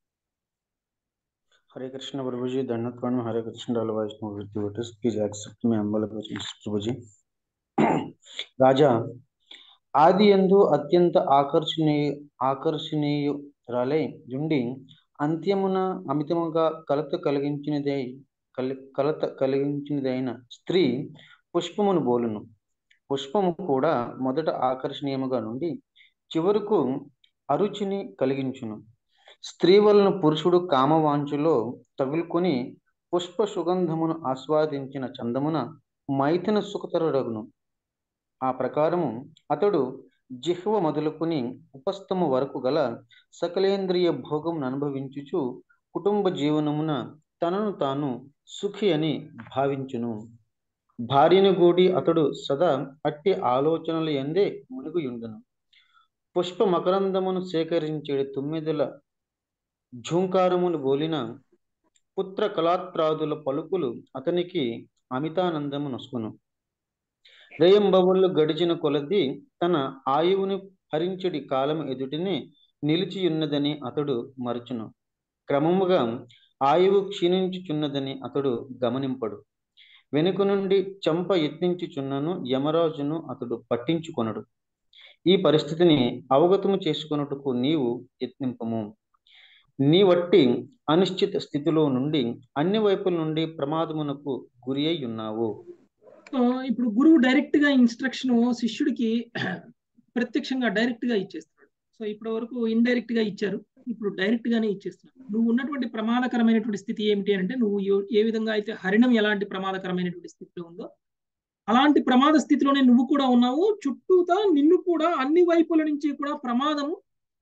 हरे कृष्ण प्रभु जी धन्यवाद प्रणाम हरे कृष्ण डाल Vaishnava devotees please accept my humble ప్రభుజీ రాజా ఆది ఎందు అత్యంత ఆకర్షణీయ ఆకర్షణీయురాలై ఉండి అంత్యమున అమితముగా కలత కలిగించినదై కలి కలత కలిగించినదైన స్త్రీ పుష్పమును బోలును పుష్పము కూడా మొదట ఆకర్షణీయముగా నుండి చివరకు అరుచిని కలిగించును స్త్రీ వలన పురుషుడు కామవాంఛలో తగులుకొని పుష్ప సుగంధమును ఆస్వాదించిన చందమున మైథున సుఖతరుడగును ఆ ప్రకారము అతడు జిహ్వ మొదలుకొని ఉపస్థము వరకు గల సకలేంద్రియ భోగమును అనుభవించుచు కుటుంబ జీవనమున తనను తాను సుఖి అని భావించును భార్యను గూడి అతడు సదా అట్టి ఆలోచనల ఎందే మునిగియుండును పుష్ప మకరందమును సేకరించేడు తుమ్మెదల ఝూంకారములు బోలిన పుత్ర కళాత్రాదుల పలుకులు అతనికి అమితానందము నొసుకును రేయంబవుళ్ళు గడిచిన కొలది తన ఆయువుని హరించడి కాలం ఎదుటినే నిలిచియున్నదని అతడు మరచును క్రమముగా ఆయువు క్షీణించుచున్నదని అతడు గమనింపడు వెనుక నుండి చంప యత్నించుచున్నను యమరాజును అతడు పట్టించుకొనడు ఈ పరిస్థితిని అవగతము చేసుకొనుటకు నీవు యత్నింపము నీ వట్టి అనిశ్చిత స్థితిలో నుండి అన్ని వైపుల నుండి ప్రమాదమునకు గురి అయి ఉన్నావు సో ఇప్పుడు గురువు డైరెక్ట్ గా ఇన్స్ట్రక్షన్ శిష్యుడికి ప్రత్యక్షంగా డైరెక్ట్ గా ఇచ్చేస్తున్నాడు సో ఇప్పటి వరకు ఇండైరెక్ట్ గా ఇచ్చారు ఇప్పుడు డైరెక్ట్ గానే ఇచ్చేస్తున్నాడు నువ్వు ఉన్నటువంటి ప్రమాదకరమైనటువంటి స్థితి ఏమిటి అంటే నువ్వు ఏ- ఏ విధంగా అయితే హరిణం ఎలాంటి ప్రమాదకరమైనటువంటి స్థితిలో ఉందో అలాంటి ప్రమాద స్థితిలోనే నువ్వు కూడా ఉన్నావు చుట్టూతా నిన్ను కూడా అన్ని వైపుల నుంచి కూడా ప్రమాదము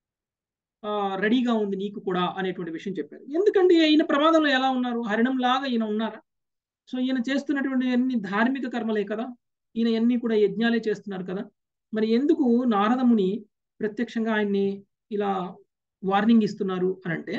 రెడీగా ఉంది నీకు కూడా అనేటువంటి విషయం చెప్పారు ఎందుకంటే ఈయన ప్రమాదంలో ఎలా ఉన్నారు హరిణం లాగా ఈయన ఉన్నారా సో ఈయన చేస్తున్నటువంటి అన్ని ధార్మిక కర్మలే కదా ఈయన అన్ని కూడా యజ్ఞాలే చేస్తున్నారు కదా మరి ఎందుకు నారదముని ప్రత్యక్షంగా ఆయన్ని ఇలా వార్నింగ్ ఇస్తున్నారు అని అంటే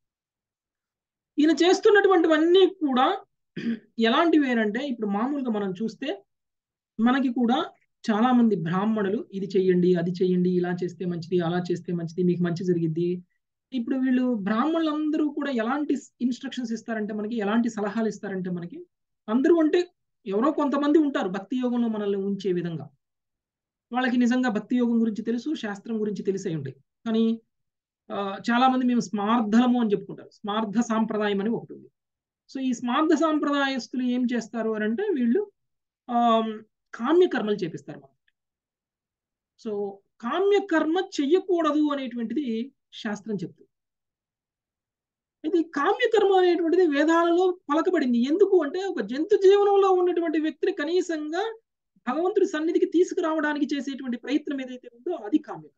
ఈయన చేస్తున్నటువంటివన్నీ కూడా ఎలాంటివి అంటే ఇప్పుడు మామూలుగా మనం చూస్తే మనకి కూడా చాలా మంది బ్రాహ్మణులు ఇది చెయ్యండి అది చెయ్యండి ఇలా చేస్తే మంచిది అలా చేస్తే మంచిది మీకు మంచి జరిగిద్ది ఇప్పుడు వీళ్ళు బ్రాహ్మణులందరూ కూడా ఎలాంటి ఇన్స్ట్రక్షన్స్ ఇస్తారంటే మనకి ఎలాంటి సలహాలు ఇస్తారంటే మనకి అందరూ అంటే ఎవరో కొంతమంది ఉంటారు భక్తి యోగంలో మనల్ని ఉంచే విధంగా వాళ్ళకి నిజంగా భక్తి యోగం గురించి తెలుసు శాస్త్రం గురించి తెలిసే ఉంటాయి కానీ చాలా మంది మేము స్మార్థలము అని చెప్పుకుంటారు స్మార్థ సాంప్రదాయం అని ఒకటి ఉంది సో ఈ స్మార్థ సాంప్రదాయస్తులు ఏం చేస్తారు అని అంటే వీళ్ళు కామ్య కర్మలు చేపిస్తారు మనకి సో కామ్య కర్మ చెయ్యకూడదు అనేటువంటిది శాస్త్రం చెప్తుంది ఇది కామ్యకర్మ అనేటువంటిది వేదాలలో పలకబడింది ఎందుకు అంటే ఒక జంతు జీవనంలో ఉన్నటువంటి వ్యక్తిని కనీసంగా భగవంతుడి సన్నిధికి తీసుకురావడానికి చేసేటువంటి ప్రయత్నం ఏదైతే ఉందో అది కామ్యకర్మ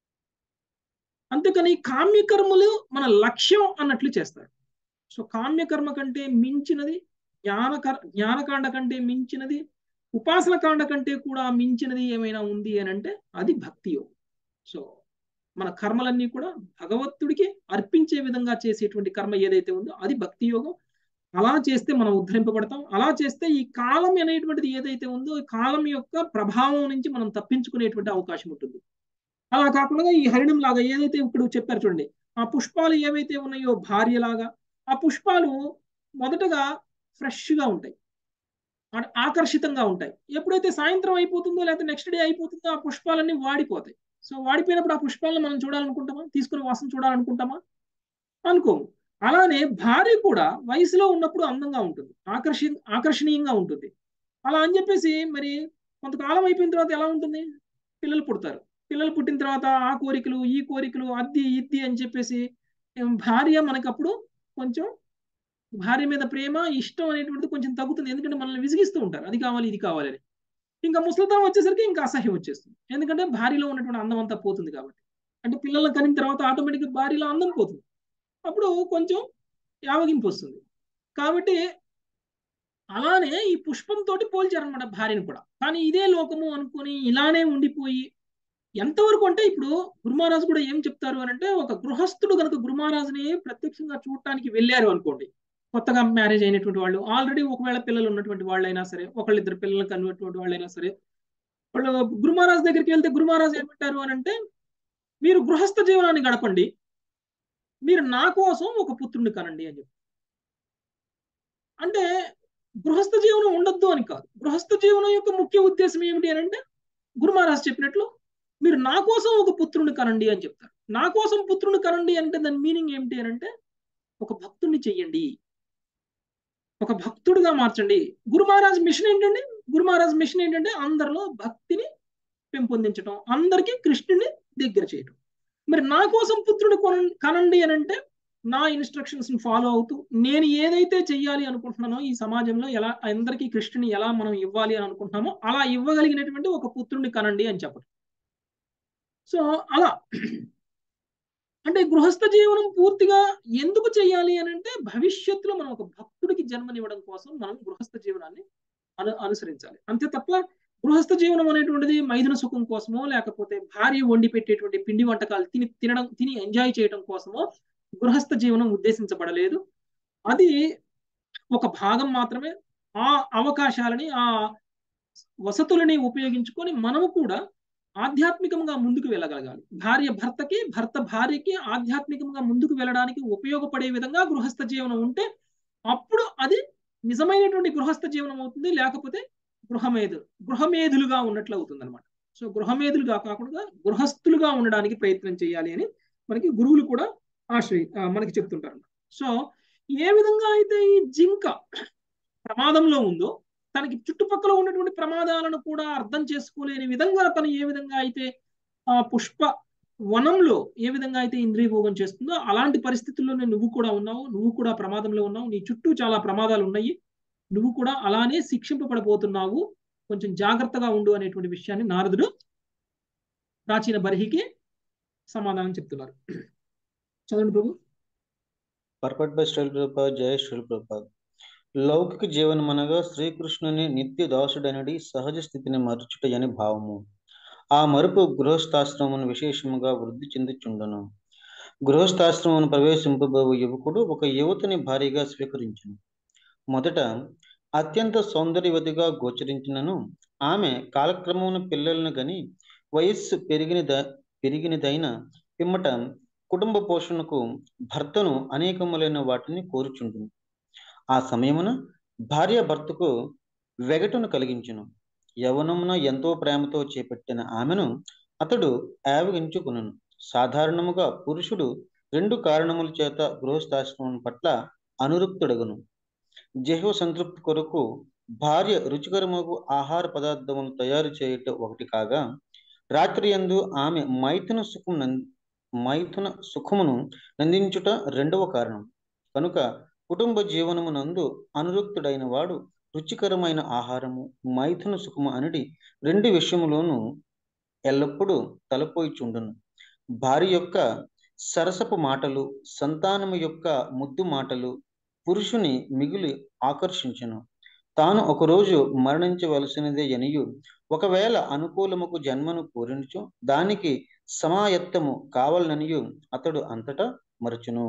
అంతేకాని కామ్యకర్మలు మన లక్ష్యం అన్నట్లు చేస్తారు సో కామ్యకర్మ కంటే మించినది జ్ఞానకర్ జ్ఞానకాండ కంటే మించినది ఉపాసన కాండ కంటే కూడా మించినది ఏమైనా ఉంది అని అంటే అది భక్తి యోగం సో మన కర్మలన్నీ కూడా భగవంతుడికి అర్పించే విధంగా చేసేటువంటి కర్మ ఏదైతే ఉందో అది భక్తి యోగం అలా చేస్తే మనం ఉద్ధరింపబడతాం అలా చేస్తే ఈ కాలం అనేటువంటిది ఏదైతే ఉందో ఈ కాలం యొక్క ప్రభావం నుంచి మనం తప్పించుకునేటువంటి అవకాశం ఉంటుంది అలా కాకుండా ఈ హరిణం లాగా ఏదైతే ఇప్పుడు చెప్పారు చూడండి ఆ పుష్పాలు ఏవైతే ఉన్నాయో భార్యలాగా ఆ పుష్పాలు మొదటగా ఫ్రెష్గా ఉంటాయి ఆకర్షితంగా ఉంటాయి ఎప్పుడైతే సాయంత్రం అయిపోతుందో లేకపోతే నెక్స్ట్ డే అయిపోతుందో ఆ పుష్పాలన్నీ వాడిపోతాయి సో వాడిపోయినప్పుడు ఆ పుష్పాలను మనం చూడాలనుకుంటామా తీసుకుని వాసన చూడాలనుకుంటామా అనుకోము అలానే భార్య కూడా వయసులో ఉన్నప్పుడు అందంగా ఉంటుంది ఆకర్షి ఆకర్షణీయంగా ఉంటుంది అలా అని చెప్పేసి మరి కొంతకాలం అయిపోయిన తర్వాత ఎలా ఉంటుంది పిల్లలు పుడతారు పిల్లలు పుట్టిన తర్వాత ఆ కోరికలు ఈ కోరికలు అద్ది ఇద్ది అని చెప్పేసి భార్య మనకప్పుడు కొంచెం భార్య మీద ప్రేమ ఇష్టం అనేటువంటిది కొంచెం తగ్గుతుంది ఎందుకంటే మనల్ని విసిగిస్తూ ఉంటారు అది కావాలి ఇది కావాలి అని ఇంకా ముసలితనం వచ్చేసరికి ఇంకా అసహ్యం వచ్చేస్తుంది ఎందుకంటే భార్యలో ఉన్నటువంటి అందం అంతా పోతుంది కాబట్టి అంటే పిల్లలను కనిన తర్వాత ఆటోమేటిక్గా భార్యలో అందం పోతుంది అప్పుడు కొంచెం యావగింపు వస్తుంది కాబట్టి అలానే ఈ పుష్పంతో పోల్చారనమాట భార్యను కూడా కానీ ఇదే లోకము అనుకుని ఇలానే ఉండిపోయి ఎంతవరకు అంటే ఇప్పుడు గురుమహారాజు కూడా ఏం చెప్తారు అని అంటే ఒక గృహస్థుడు కనుక గురుమహారాజుని ప్రత్యక్షంగా చూడటానికి వెళ్ళారు అనుకోండి కొత్తగా మ్యారేజ్ అయినటువంటి వాళ్ళు ఆల్రెడీ ఒకవేళ పిల్లలు ఉన్నటువంటి వాళ్ళైనా సరే ఒకళ్ళిద్దరు పిల్లలు కన్నటువంటి వాళ్ళైనా సరే వాళ్ళు గురుమహారాజు దగ్గరికి వెళ్తే గురుమహారాజు ఏమంటారు అని అంటే మీరు గృహస్థ జీవనాన్ని గడపండి మీరు నా కోసం ఒక పుత్రుడిని కనండి అని చెప్పి అంటే గృహస్థ జీవనం ఉండొద్దు అని కాదు గృహస్థ జీవనం యొక్క ముఖ్య ఉద్దేశం ఏమిటి అని అంటే గురు మహారాజ్ చెప్పినట్లు మీరు నా కోసం ఒక పుత్రుని కనండి అని చెప్తారు నా కోసం పుత్రుని కనండి అంటే దాని మీనింగ్ ఏమిటి అని అంటే ఒక భక్తుడిని చెయ్యండి ఒక భక్తుడిగా మార్చండి గురు మహారాజ్ మిషన్ ఏంటండి గురు మహారాజ్ మిషన్ ఏంటంటే అందరిలో భక్తిని పెంపొందించడం అందరికీ కృష్ణుని దగ్గర చేయడం మరి నా కోసం పుత్రుడు కనండి అని అంటే నా ఇన్స్ట్రక్షన్స్ ఫాలో అవుతూ నేను ఏదైతే చెయ్యాలి అనుకుంటున్నానో ఈ సమాజంలో ఎలా అందరికీ కృష్ణుని ఎలా మనం ఇవ్వాలి అని అనుకుంటున్నామో అలా ఇవ్వగలిగినటువంటి ఒక పుత్రుడిని కనండి అని చెప్పడం సో అలా అంటే గృహస్థ జీవనం పూర్తిగా ఎందుకు చేయాలి అని అంటే భవిష్యత్తులో మనం ఒక భక్తుడికి జన్మనివ్వడం కోసం మనం గృహస్థ జీవనాన్ని అను అనుసరించాలి అంతే తప్ప గృహస్థ జీవనం అనేటువంటిది మైదున సుఖం కోసమో లేకపోతే భార్య వండి పెట్టేటువంటి పిండి వంటకాలు తిని తినడం తిని ఎంజాయ్ చేయడం కోసమో గృహస్థ జీవనం ఉద్దేశించబడలేదు అది ఒక భాగం మాత్రమే ఆ అవకాశాలని ఆ వసతులని ఉపయోగించుకొని మనము కూడా ఆధ్యాత్మికంగా ముందుకు వెళ్ళగలగాలి భార్య భర్తకి భర్త భార్యకి ఆధ్యాత్మికంగా ముందుకు వెళ్ళడానికి ఉపయోగపడే విధంగా గృహస్థ జీవనం ఉంటే అప్పుడు అది నిజమైనటువంటి గృహస్థ జీవనం అవుతుంది లేకపోతే గృహమేధు గృహమేధులుగా ఉన్నట్లు అవుతుంది అనమాట సో గృహమేధులుగా కాకుండా గృహస్థులుగా ఉండడానికి ప్రయత్నం చేయాలి అని మనకి గురువులు కూడా ఆశ్రయి మనకి చెప్తుంటారు సో ఏ విధంగా అయితే ఈ జింక ప్రమాదంలో ఉందో తనకి చుట్టుపక్కల ఉన్నటువంటి ప్రమాదాలను కూడా అర్థం చేసుకోలేని విధంగా తను ఏ విధంగా అయితే ఆ పుష్ప వనంలో ఏ విధంగా అయితే ఇంద్రియ భోగం చేస్తుందో అలాంటి పరిస్థితుల్లోనే నువ్వు కూడా ఉన్నావు నువ్వు కూడా ప్రమాదంలో ఉన్నావు నీ చుట్టూ చాలా ప్రమాదాలు ఉన్నాయి నువ్వు కూడా అలానే శిక్షింపబడబోతున్నావు కొంచెం జాగ్రత్తగా ఉండు అనేటువంటి విషయాన్ని నారదుడు ప్రాచీన బర్హికి సమాధానం చెప్తున్నారు చదవండి ప్రభు పర్పట్ బై శ్రీల్ ప్రభుపాద్ జయ శ్రీల్ ప్రభుపాద్ లౌకిక జీవనం అనగా శ్రీకృష్ణుని నిత్య దాసుడనడి సహజ స్థితిని మరచుట అని భావము ఆ మరుపు గృహస్థాశ్రమమును విశేషముగా వృద్ధి చెందుచుండును గృహస్థాశ్రమమును ప్రవేశింపబోవు యువకుడు ఒక యువతిని భారీగా స్వీకరించును మొదట అత్యంత సౌందర్యవతిగా గోచరించినను ఆమె కాలక్రమమున పిల్లలను గని వయస్సు పెరిగినద పెరిగినదైన పిమ్మట కుటుంబ పోషణకు భర్తను అనేకములైన వాటిని కోరుచుండును ఆ సమయమున భార్య భర్తకు వెగటును కలిగించును యవనమున ఎంతో ప్రేమతో చేపట్టిన ఆమెను అతడు ఆవగించుకును సాధారణముగా పురుషుడు రెండు కారణముల చేత గృహస్థాశ్రమం పట్ల అనురక్తుడగును జహ్వ సంతృప్తి కొరకు భార్య రుచికరమగు ఆహార పదార్థములు తయారు చేయుట ఒకటి కాగా రాత్రి యందు ఆమె మైథున సుఖం మైథున సుఖమును నందించుట రెండవ కారణం కనుక కుటుంబ జీవనమునందు అనురక్తుడైన వాడు రుచికరమైన ఆహారము మైథున సుఖము అనేది రెండు విషయములోనూ ఎల్లప్పుడూ తలపోయిచుండును భార్య యొక్క సరసపు మాటలు సంతానము యొక్క ముద్దు మాటలు పురుషుని మిగిలి ఆకర్షించును తాను ఒకరోజు మరణించవలసినదే ఎనియు ఒకవేళ అనుకూలముకు జన్మను కోరినచు దానికి సమాయత్తము కావాలనియు అతడు అంతటా మరచును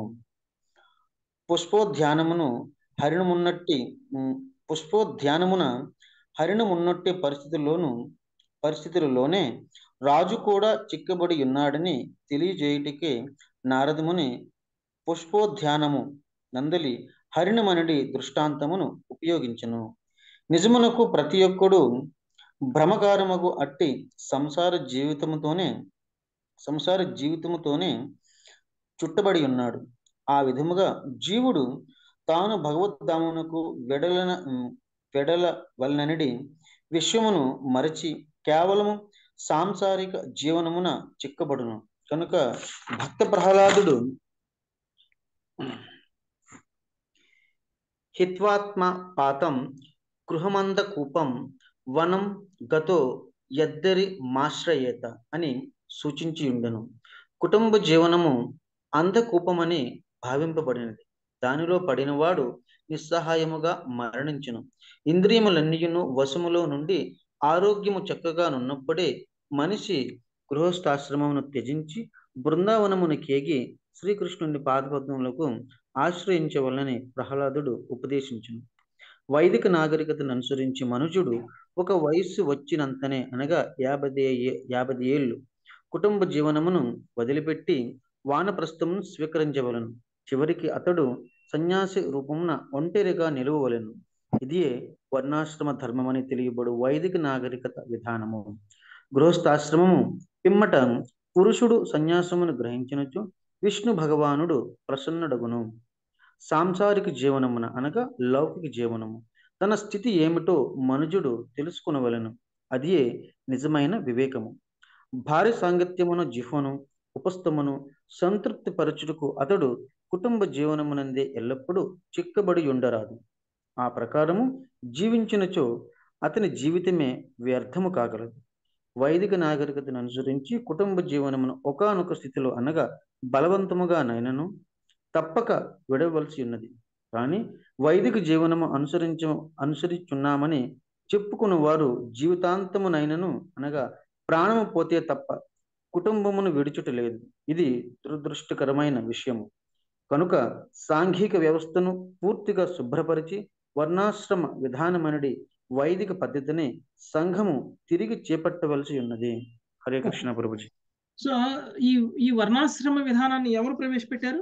పుష్పోధ్యానమును హరిణమున్నట్టి పుష్పోధ్యానమున హరిణమున్నట్టి పరిస్థితుల్లోను పరిస్థితులలోనే రాజు కూడా చిక్కబడి ఉన్నాడని తెలియజేయుటికే నారదముని పుష్పోధ్యానము నందలి హరిణమనడి దృష్టాంతమును ఉపయోగించను నిజమునకు ప్రతి ఒక్కడు భ్రమకారమగు అట్టి సంసార జీవితముతోనే సంసార జీవితముతోనే చుట్టబడి ఉన్నాడు ఆ విధముగా జీవుడు తాను భగవద్ధామునకు వెడలన వెడల వలననిడి విశ్వమును మరచి కేవలము సాంసారిక జీవనమున చిక్కబడును కనుక భక్త ప్రహ్లాదుడు హిత్వాత్మ పాతం గృహమంద కూపం వనం గతో యద్దరి మాశ్రయేత అని సూచించి ఉండను కుటుంబ జీవనము అంధకూపమని భావింపబడినది దానిలో పడినవాడు నిస్సహాయముగా మరణించును ఇంద్రియములన్నీయును వశములో నుండి ఆరోగ్యము చక్కగా నున్నప్పుడే మనిషి గృహస్థాశ్రమమును త్యజించి బృందావనమును కేగి శ్రీకృష్ణుని పాదపద్మములకు ఆశ్రయించవలని ప్రహ్లాదుడు ఉపదేశించును వైదిక నాగరికతను అనుసరించి మనుజుడు ఒక వయస్సు వచ్చినంతనే అనగా యాభై యాభై ఏళ్ళు కుటుంబ జీవనమును వదిలిపెట్టి వానప్రస్థమును స్వీకరించవలను చివరికి అతడు సన్యాసి రూపమున ఒంటరిగా నిలువవలెను ఇదియే వర్ణాశ్రమ ధర్మమని తెలియబడు వైదిక నాగరికత విధానము గృహస్థాశ్రమము పిమ్మట పురుషుడు సన్యాసమును గ్రహించినచు విష్ణు భగవానుడు ప్రసన్నుడగును సాంసారిక జీవనమున అనగా లౌకిక జీవనము తన స్థితి ఏమిటో మనుజుడు తెలుసుకునవలను అదియే నిజమైన వివేకము భార్య సాంగత్యమును జిహ్వను ఉపస్థమును సంతృప్తి పరచుటకు అతడు కుటుంబ జీవనమునందే ఎల్లప్పుడూ చిక్కబడి ఉండరాదు ఆ ప్రకారము జీవించినచో అతని జీవితమే వ్యర్థము కాగలదు వైదిక నాగరికతను అనుసరించి కుటుంబ జీవనమును ఒకనొక స్థితిలో అనగా బలవంతముగా నైనను తప్పక విడవలసి ఉన్నది కానీ వైదిక జీవనము అనుసరించ అనుసరిస్తున్నామని చెప్పుకున్న వారు జీవితాంతమునైనను అనగా ప్రాణము పోతే తప్ప కుటుంబమును విడుచుట లేదు ఇది దురదృష్టకరమైన విషయము కనుక సాంఘిక వ్యవస్థను పూర్తిగా శుభ్రపరిచి వర్ణాశ్రమ విధానమనడి వైదిక పద్ధతిని సంఘము తిరిగి చేపట్టవలసి ఉన్నది హరే కృష్ణ ప్రభుజీ సో ఈ ఈ వర్ణాశ్రమ విధానాన్ని ఎవరు ప్రవేశపెట్టారు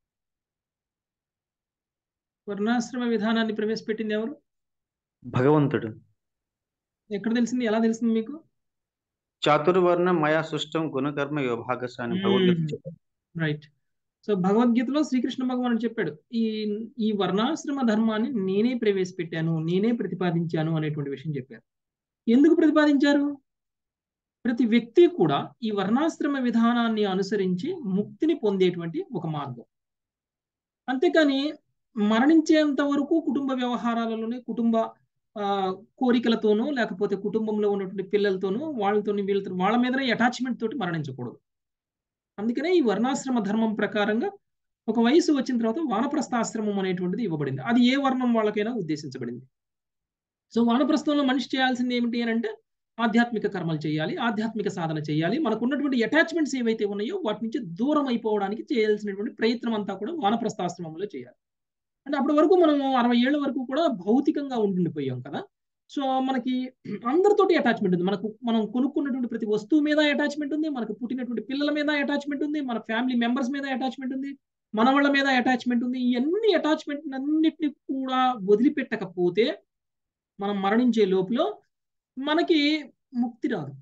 వర్ణాశ్రమ విధానాన్ని ప్రవేశపెట్టింది ఎవరు భగవంతుడు ఎక్కడ తెలిసింది ఎలా తెలిసింది మీకు చాతుర్వర్ణ మయా సృష్టం గుణకర్మ విభాగస అని భగవద్గీత చెప్పారు రైట్ సో భగవద్గీతలో శ్రీకృష్ణ భగవానుడు చెప్పాడు ఈ ఈ వర్ణాశ్రమ ధర్మాన్ని నేనే ప్రవేశపెట్టాను నేనే ప్రతిపాదించాను అనేటువంటి విషయం చెప్పారు ఎందుకు ప్రతిపాదించారు ప్రతి వ్యక్తి కూడా ఈ వర్ణాశ్రమ విధానాన్ని అనుసరించి ముక్తిని పొందేటువంటి ఒక మార్గం అంతేకాని మరణించేంత వరకు కుటుంబ వ్యవహారాలలోనే కుటుంబ ఆ కోరికలతోనూ లేకపోతే కుటుంబంలో ఉన్నటువంటి పిల్లలతోనూ వాళ్ళతోని వీళ్ళతో వాళ్ళ మీదనే అటాచ్మెంట్ తోటి మరణించకూడదు అందుకనే ఈ వర్ణాశ్రమ ధర్మం ప్రకారంగా ఒక వయసు వచ్చిన తర్వాత వానప్రస్థాశ్రమం అనేటువంటిది ఇవ్వబడింది అది ఏ వర్ణం వాళ్ళకైనా ఉద్దేశించబడింది సో వానప్రస్థంలో మనిషి చేయాల్సింది ఏమిటి అని అంటే ఆధ్యాత్మిక కర్మలు చేయాలి ఆధ్యాత్మిక సాధన చేయాలి మనకు ఉన్నటువంటి అటాచ్మెంట్స్ ఏవైతే ఉన్నాయో వాటి నుంచి దూరం అయిపోవడానికి చేయాల్సినటువంటి ప్రయత్నం అంతా కూడా వానప్రస్థాశ్రమంలో చేయాలి అంటే అప్పటి వరకు మనం అరవై ఏళ్ళ వరకు కూడా భౌతికంగా ఉండిపోయాం కదా సో మనకి అందరితోటి అటాచ్మెంట్ ఉంది మనకు మనం కొనుక్కున్నటువంటి ప్రతి వస్తువు మీద అటాచ్మెంట్ ఉంది మనకు పుట్టినటువంటి పిల్లల మీద అటాచ్మెంట్ ఉంది మన ఫ్యామిలీ మెంబర్స్ మీద అటాచ్మెంట్ ఉంది మన వాళ్ళ మీద అటాచ్మెంట్ ఉంది ఇవన్నీ అటాచ్మెంట్ అన్నిటిని కూడా వదిలిపెట్టకపోతే మనం మరణించే లోపల మనకి ముక్తి రాదు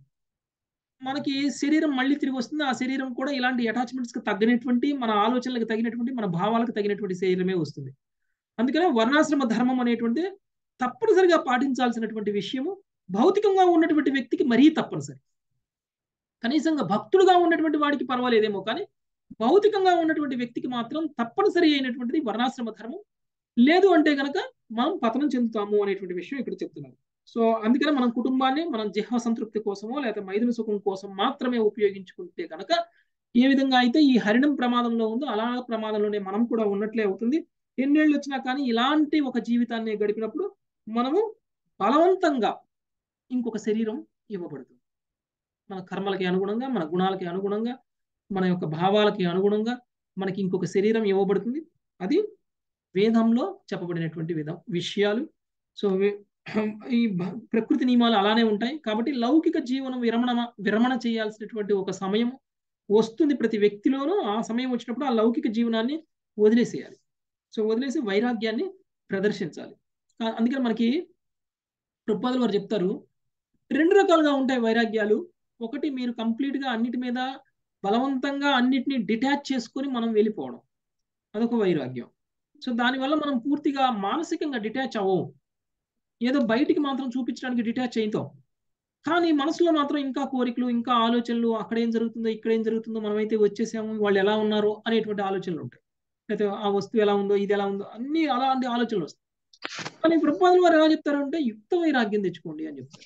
మనకి శరీరం మళ్ళీ తిరిగి వస్తుంది ఆ శరీరం కూడా ఇలాంటి అటాచ్మెంట్స్ కి తగినటువంటి మన ఆలోచనలకు తగినటువంటి మన భావాలకు తగినటువంటి శరీరమే వస్తుంది అందుకనే వర్ణాశ్రమ ధర్మం అనేటువంటి తప్పనిసరిగా పాటించాల్సినటువంటి విషయము భౌతికంగా ఉన్నటువంటి వ్యక్తికి మరీ తప్పనిసరి కనీసంగా భక్తుడుగా ఉన్నటువంటి వాడికి పర్వాలేదేమో కానీ భౌతికంగా ఉన్నటువంటి వ్యక్తికి మాత్రం తప్పనిసరి అయినటువంటిది వర్ణాశ్రమ ధర్మం లేదు అంటే గనక మనం పతనం చెందుతాము అనేటువంటి విషయం ఇక్కడ చెప్తున్నారు సో అందుకనే మనం కుటుంబాన్ని మనం జిహ్వ సంతృప్తి కోసమో లేకపోతే మైదున సుఖం కోసం మాత్రమే ఉపయోగించుకుంటే కనుక ఏ విధంగా అయితే ఈ హరిణం ప్రమాదంలో ఉందో అలా ప్రమాదంలోనే మనం కూడా ఉన్నట్లే అవుతుంది ఎన్నేళ్ళు వచ్చినా కానీ ఇలాంటి ఒక జీవితాన్ని గడిపినప్పుడు మనము బలవంతంగా ఇంకొక శరీరం ఇవ్వబడుతుంది మన కర్మలకి అనుగుణంగా మన గుణాలకి అనుగుణంగా మన యొక్క భావాలకి అనుగుణంగా మనకి ఇంకొక శరీరం ఇవ్వబడుతుంది అది వేదంలో చెప్పబడినటువంటి విధం విషయాలు సో ఈ ప్రకృతి నియమాలు అలానే ఉంటాయి కాబట్టి లౌకిక జీవనం విరమణ విరమణ చేయాల్సినటువంటి ఒక సమయం వస్తుంది ప్రతి వ్యక్తిలోనూ ఆ సమయం వచ్చినప్పుడు ఆ లౌకిక జీవనాన్ని వదిలేసేయాలి సో వదిలేసి వైరాగ్యాన్ని ప్రదర్శించాలి అందుకని మనకి ప్రభుపాదులు వారు చెప్తారు రెండు రకాలుగా ఉంటాయి వైరాగ్యాలు ఒకటి మీరు కంప్లీట్గా అన్నిటి మీద బలవంతంగా అన్నిటిని డిటాచ్ చేసుకొని మనం వెళ్ళిపోవడం అదొక వైరాగ్యం సో దానివల్ల మనం పూర్తిగా మానసికంగా డిటాచ్ అవ్వము ఏదో బయటికి మాత్రం చూపించడానికి డిటాచ్ అవుతాం కానీ మనసులో మాత్రం ఇంకా కోరికలు ఇంకా ఆలోచనలు అక్కడ ఏం జరుగుతుందో ఇక్కడ ఏం జరుగుతుందో మనమైతే వచ్చేసాము వాళ్ళు ఎలా ఉన్నారు అనేటువంటి ఆలోచనలు ఉంటాయి అయితే ఆ వస్తువు ఎలా ఉందో ఇది ఎలా ఉందో అన్ని అలాంటి ఆలోచనలు వస్తాయి కానీ ప్రభుపాదులు వారు ఎలా చెప్తారంటే యుక్త వైరాగ్యం తెచ్చుకోండి అని చెప్తారు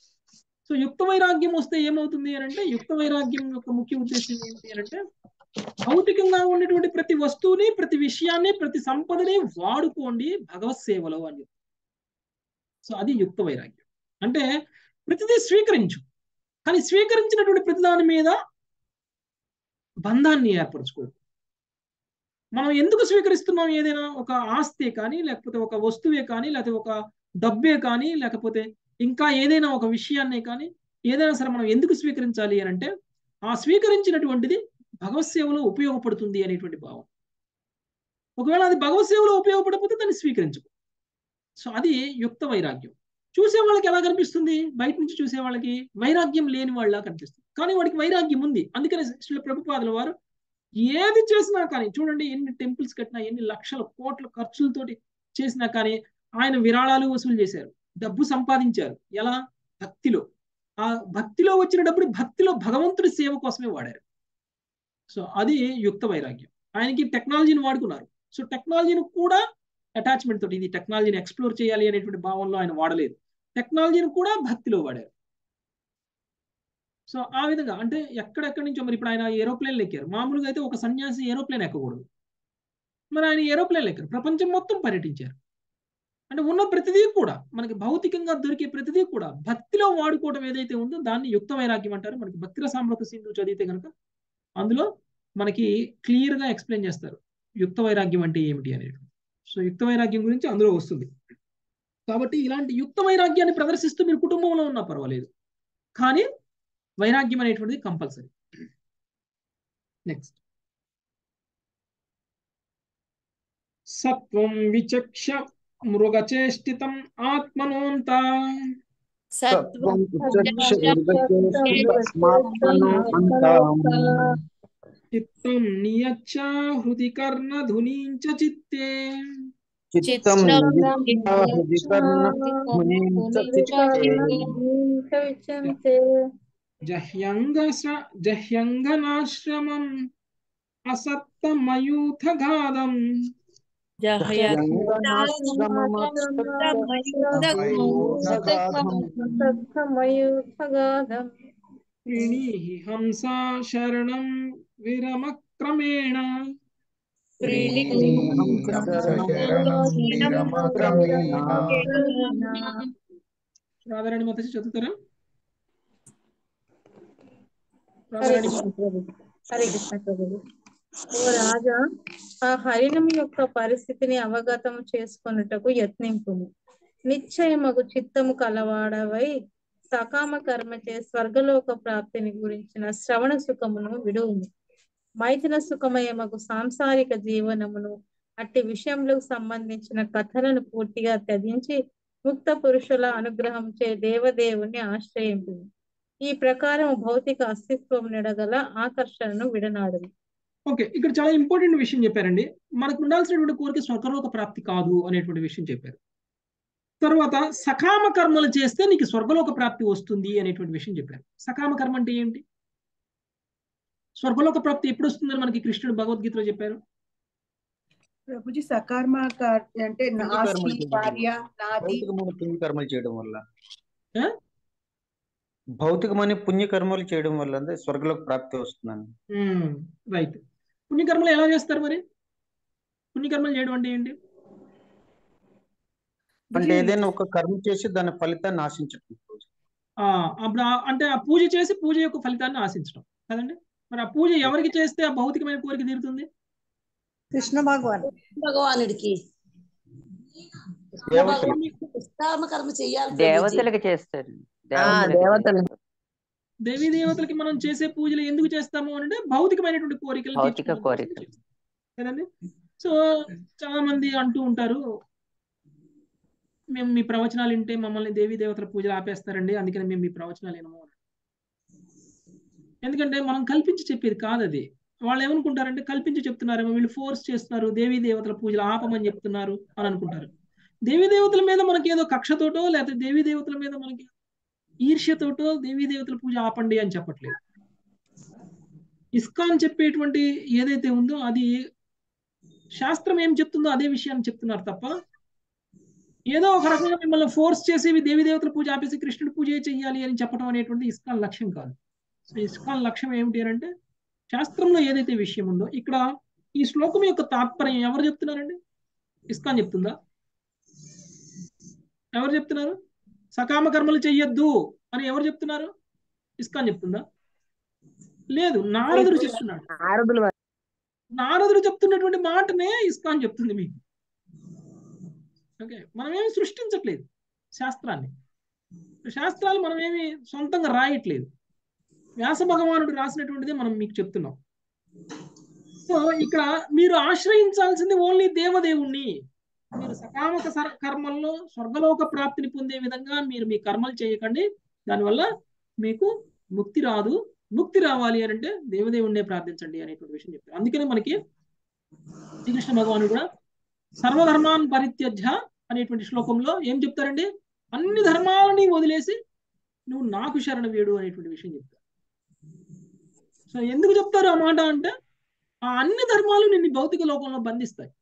సో యుక్త వైరాగ్యం వస్తే ఏమవుతుంది అని అంటే యుక్త వైరాగ్యం యొక్క ముఖ్య ఉద్దేశం ఏంటి అని అంటే భౌతికంగా ఉన్నటువంటి ప్రతి వస్తువుని ప్రతి విషయాన్ని ప్రతి సంపదని వాడుకోండి భగవత్ సేవలో అని చెప్తారు సో అది యుక్త వైరాగ్యం అంటే ప్రతిదీ స్వీకరించు కానీ స్వీకరించినటువంటి ప్రతిదాని మీద బంధాన్ని ఏర్పరచుకోదు మనం ఎందుకు స్వీకరిస్తున్నాం ఏదైనా ఒక ఆస్తే కానీ లేకపోతే ఒక వస్తువే కానీ లేకపోతే ఒక డబ్బే కానీ లేకపోతే ఇంకా ఏదైనా ఒక విషయాన్నే కానీ ఏదైనా సరే మనం ఎందుకు స్వీకరించాలి అని అంటే ఆ స్వీకరించినటువంటిది భగవత్ సేవలో ఉపయోగపడుతుంది అనేటువంటి భావం ఒకవేళ అది భగవత్ సేవలో ఉపయోగపడకపోతే దాన్ని స్వీకరించు సో అది యుక్త వైరాగ్యం చూసే వాళ్ళకి ఎలా కనిపిస్తుంది బయట నుంచి చూసే వాళ్ళకి వైరాగ్యం లేని వాళ్ళ కనిపిస్తుంది కానీ వాడికి వైరాగ్యం ఉంది అందుకని శ్రీ ప్రభుపాదుల వారు ఏది చేసినా కానీ చూడండి ఎన్ని టెంపుల్స్ కట్టినా ఎన్ని లక్షల కోట్ల ఖర్చులతోటి చేసినా కానీ ఆయన విరాళాలు వసూలు చేశారు డబ్బు సంపాదించారు ఎలా భక్తిలో ఆ భక్తిలో వచ్చిన డబ్బుని భక్తిలో భగవంతుడి సేవ కోసమే వాడారు సో అది యుక్త వైరాగ్యం ఆయనకి టెక్నాలజీని వాడుకున్నారు సో టెక్నాలజీని కూడా అటాచ్మెంట్ తోటి ఇది టెక్నాలజీని ఎక్స్ప్లోర్ చేయాలి అనేటువంటి భావంలో ఆయన వాడలేదు టెక్నాలజీని కూడా భక్తిలో వాడారు సో ఆ విధంగా అంటే ఎక్కడెక్కడి నుంచో మరి ఇప్పుడు ఆయన ఏరోప్లేన్లు ఎక్కారు మామూలుగా అయితే ఒక సన్యాసి ఏరోప్లేన్ ఎక్కకూడదు మరి ఆయన ఏరోప్లేన్లు ఎక్కారు ప్రపంచం మొత్తం పర్యటించారు అంటే ఉన్న ప్రతిదీ కూడా మనకి భౌతికంగా దొరికే ప్రతిదీ కూడా భక్తిలో వాడుకోవడం ఏదైతే ఉందో దాన్ని యుక్త వైరాగ్యం అంటారు మనకి భక్తిర సామ్రత సింధు చదివితే కనుక అందులో మనకి క్లియర్ గా ఎక్స్ప్లెయిన్ చేస్తారు యుక్త వైరాగ్యం అంటే ఏమిటి అనేది సో యుక్త వైరాగ్యం గురించి అందులో వస్తుంది కాబట్టి ఇలాంటి యుక్త వైరాగ్యాన్ని ప్రదర్శిస్తూ మీరు కుటుంబంలో ఉన్నా పర్వాలేదు కానీ వైరాగ్యం అనేటువంటిది కంపల్సరీ నెక్స్ట్ సత్వం విచక్ష మృగచేష్టితం ఆత్మనోంత చిత్తం నియచ్చ హృది కర్ణధునీం చ చిత్తే చిత్తం జహ్యంగ జహ్యంగనాశ్రమం అసత్తమయూథగాదం ప్రణీహి హంసా శరణం విరమక్రమేణ రాధారాణి మాతాజీ చదువుతారా హరే రాధారాణి కృష్ణ ప్రభు హరే కృష్ణ ప్రభు ఓ రాజా ఆ హరిణం యొక్క పరిస్థితిని అవగతం చేసుకొనుటకు యత్నింపుము నిశ్చయమగు చిత్తము కలవాడవై సకామ కర్మచే స్వర్గలోక ప్రాప్తిని గురించిన శ్రవణ సుఖమును విడువుము మైథున సుఖమయమగు సాంసారిక జీవనమును అట్టి విషయములకు సంబంధించిన కథలను పూర్తిగా త్యజించి ముక్త పురుషుల అనుగ్రహం చే దేవదేవుని ఆశ్రయింపు ఈ ప్రకారం భౌతిక అస్తిత్వం నెడగల ఆకర్షణను విడనాడు ఓకే ఇక్కడ చాలా ఇంపార్టెంట్ విషయం చెప్పారండి మనకు ఉండాల్సినటువంటి కోరిక స్వర్గలోక ప్రాప్తి కాదు అనేటువంటి విషయం చెప్పారు తర్వాత సకామ కర్మలు చేస్తే నీకు స్వర్గలోక ప్రాప్తి వస్తుంది అనేటువంటి విషయం చెప్పారు సకామ కర్మ అంటే ఏంటి స్వర్గలోక ప్రాప్తి ఎప్పుడు వస్తుందని మనకి కృష్ణుడు భగవద్గీతలో చెప్పారు ప్రభుజీ సకర్మ క- అంటే నాస్తి పుణ్యకర్మలు చేయడం భార్య వల్ల నాది భౌతికమైన పుణ్యకర్మలు చేయడం వల్ల ఆ? భౌతికమైన పుణ్యకర్మలు చేయడం వల్ల అంటే స్వర్గలోక ప్రాప్తి వస్తుందండి రైట్ పుణ్యకర్మలు ఎలా చేస్తారు మరి పుణ్యకర్మలు చేయడం అంటే ఏంటి అంటే ఏదైనా ఒక కర్మ చేసి దాని ఫలితాన్ని ఆశించటం ఆ, అప్పుడు ఆ- అంటే ఆ పూజ చేసి పూజ యొక్క ఫలితాన్ని ఆశించడం కదండి మరి ఆ పూజ ఎవరికి చేస్తే ఆ భౌతికమైన కోరిక తీరుతుంది కృష్ణ భగవాన్ భగవానుడికి దేవతలు నిష్కామ కర్మ చెయ్యాలి ప్రభుజీ. దేవతలకి చేస్తారు ఆ, దేవతలు దేవీ దేవతలకి మనం చేసే పూజలు ఎందుకు చేస్తాము అంటే భౌతికమైనటువంటి కోరికలు భౌతిక తీర్చుకోవడం కోసం కోరికలు చేస్తాం. కదండి సో చాలా మంది అంటూ ఉంటారు మేము మీ ప్రవచనాలు వింటే మమ్మల్ని దేవీ దేవతల పూజలు ఆపేస్తారండి అందుకని మేము మీ ప్రవచనాలు వినము అని. ఎందుకంటే మనం కల్పించి చెప్పేది కాదు అది వాళ్ళు ఏమనుకుంటారంటే కల్పించి చెప్తున్నారేమో వీళ్ళు ఫోర్స్ చేస్తున్నారు దేవీ దేవతల పూజలు ఆపమని చెప్తున్నారు అని అనుకుంటారు దేవీ దేవతల మీద మనకి ఏదో కక్షతోటో లేకపోతే దేవీ దేవతల మీద మనకి ఈర్ష్యతోటో దేవీ దేవతల పూజ ఆపండి అని చెప్పట్లేదు ఇస్కాన్ చెప్పేటువంటి ఏదైతే ఉందో అది శాస్త్రం ఏం చెప్తుందో అదే విషయాన్ని చెప్తున్నారు తప్ప ఏదో ఒక రకంగా మిమ్మల్ని ఫోర్స్ చేసి ఇవి దేవీ దేవతల పూజ ఆపేసి కృష్ణుడి పూజ చెయ్యాలి అని చెప్పడం అనేటువంటి ఇస్కాన్ లక్ష్యం కాదు సో ఇస్కాన్ లక్ష్యం ఏమిటి అని అంటే శాస్త్రంలో ఏదైతే విషయం ఉందో ఇక్కడ ఈ శ్లోకం యొక్క తాత్పర్యం ఎవరు చెప్తున్నారండి ఇస్కాన్ చెప్తుందా ఎవరు చెప్తున్నారు సకామ కర్మలు చెయ్యొద్దు అని ఎవరు చెప్తున్నారు ఇస్కాన్ చెప్తుందా లేదు నారదుడు చెప్తున్నాడు నారదులు వారు. నారదుడు చెప్తున్నటువంటి మాటనే ఇస్కాన్ చెప్తుంది మీకు ఓకే మనం ఏమి సృష్టించట్లేదు శాస్త్రాన్ని శాస్త్రాలు మనం ఏమి సొంతంగా రాయట్లేదు వ్యాస భగవానుడు రాసినటువంటిదే మనం మీకు చెప్తున్నాం సో ఇక్కడ మీరు ఆశ్రయించాల్సింది ఓన్లీ దేవదేవుణ్ణి మీరు సకామక సర- కర్మల్లో స్వర్గలోక ప్రాప్తిని పొందే విధంగా మీరు మీ కర్మలు చేయకండి దానివల్ల మీకు ముక్తి రాదు ముక్తి రావాలి అని అంటే దేవదేవుణ్ణే ప్రార్థించండి అనేటువంటి విషయం చెప్తారు అందుకనే మనకి శ్రీకృష్ణ భగవానుడు కూడా సర్వధర్మాన్ పరిత్యజ్య అనేటువంటి శ్లోకంలో ఏం చెప్తారండి అన్ని ధర్మాలని వదిలేసి నువ్వు నాకు శరణ వేడు అనేటువంటి విషయం చెప్తారు సో ఎందుకు చెప్తారు ఆ మాట అంటే ఆ అన్ని ధర్మాలు నిన్ను ఈ భౌతిక లోకంలో బంధిస్తాయి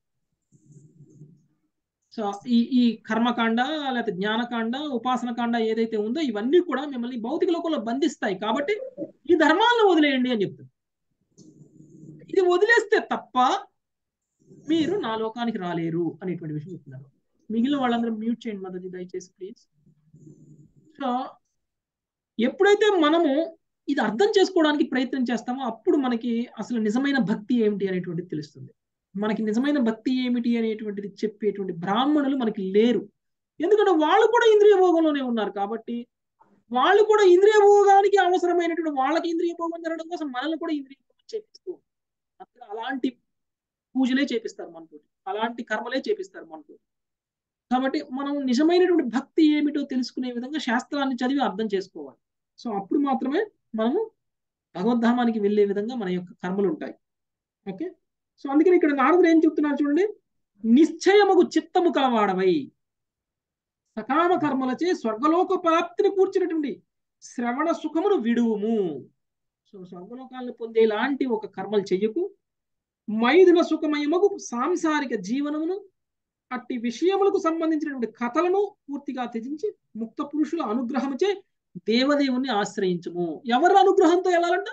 సో ఈ ఈ కర్మకాండ లేకపోతే జ్ఞానకాండ ఉపాసన కాండ ఏదైతే ఉందో ఇవన్నీ కూడా మిమ్మల్ని భౌతిక లోకంలో బంధిస్తాయి కాబట్టి ఈ ధర్మాలను వదిలేయండి అని చెప్తారు ఇది వదిలేస్తే తప్ప మీరు నా లోకానికి రాలేరు అనేటువంటి విషయం చెప్తున్నారు మిగిలిన వాళ్ళందరూ మ్యూట్ చేయండి మదది దయచేసి ప్లీజ్ సో ఎప్పుడైతే మనము ఇది అర్థం చేసుకోవడానికి ప్రయత్నం చేస్తామో అప్పుడు మనకి అసలు నిజమైన భక్తి ఏమిటి అనేటువంటిది తెలుస్తుంది మనకి నిజమైన భక్తి ఏమిటి అనేటువంటిది చెప్పేటువంటి బ్రాహ్మణులు మనకి లేరు ఎందుకంటే వాళ్ళు కూడా ఇంద్రియ భోగంలోనే ఉన్నారు కాబట్టి వాళ్ళు కూడా ఇంద్రియ భోగానికి అవసరమైనటువంటి వాళ్ళకి ఇంద్రియ భోగం జరగడం కోసం మనల్ని కూడా ఇంద్రియ భోగం చేపిస్తూ ఉంటారు. అందుకని అలాంటి పూజలే చేపిస్తారు మనతో అలాంటి కర్మలే చేపిస్తారు మనతో కాబట్టి మనం నిజమైనటువంటి భక్తి ఏమిటో తెలుసుకునే విధంగా శాస్త్రాన్ని చదివి అర్థం చేసుకోవాలి సో అప్పుడు మాత్రమే మనము భగవద్ధామానికి వెళ్ళే విధంగా మన యొక్క కర్మలు ఉంటాయి ఓకే సో అందుకని ఇక్కడ నారదుడు ఏం చెప్తున్నారు చూడండి నిశ్చయముగు చిత్తము కలవాడవై సకామ కర్మలచే స్వర్గలోక ప్రాప్తిని కూర్చున్నటువంటి శ్రవణ సుఖమును విడువుము సో స్వర్గలోకాలను పొందేలాంటి ఒక కర్మలు చెయ్యకు మైదున సుఖమయముకు సాంసారిక జీవనమును అట్టి విషయములకు సంబంధించినటువంటి కథలను పూర్తిగా త్యజించి ముక్త పురుషుల అనుగ్రహముచే దేవదేవుని ఆశ్రయించము ఎవరి అనుగ్రహంతో వెళ్ళాలంట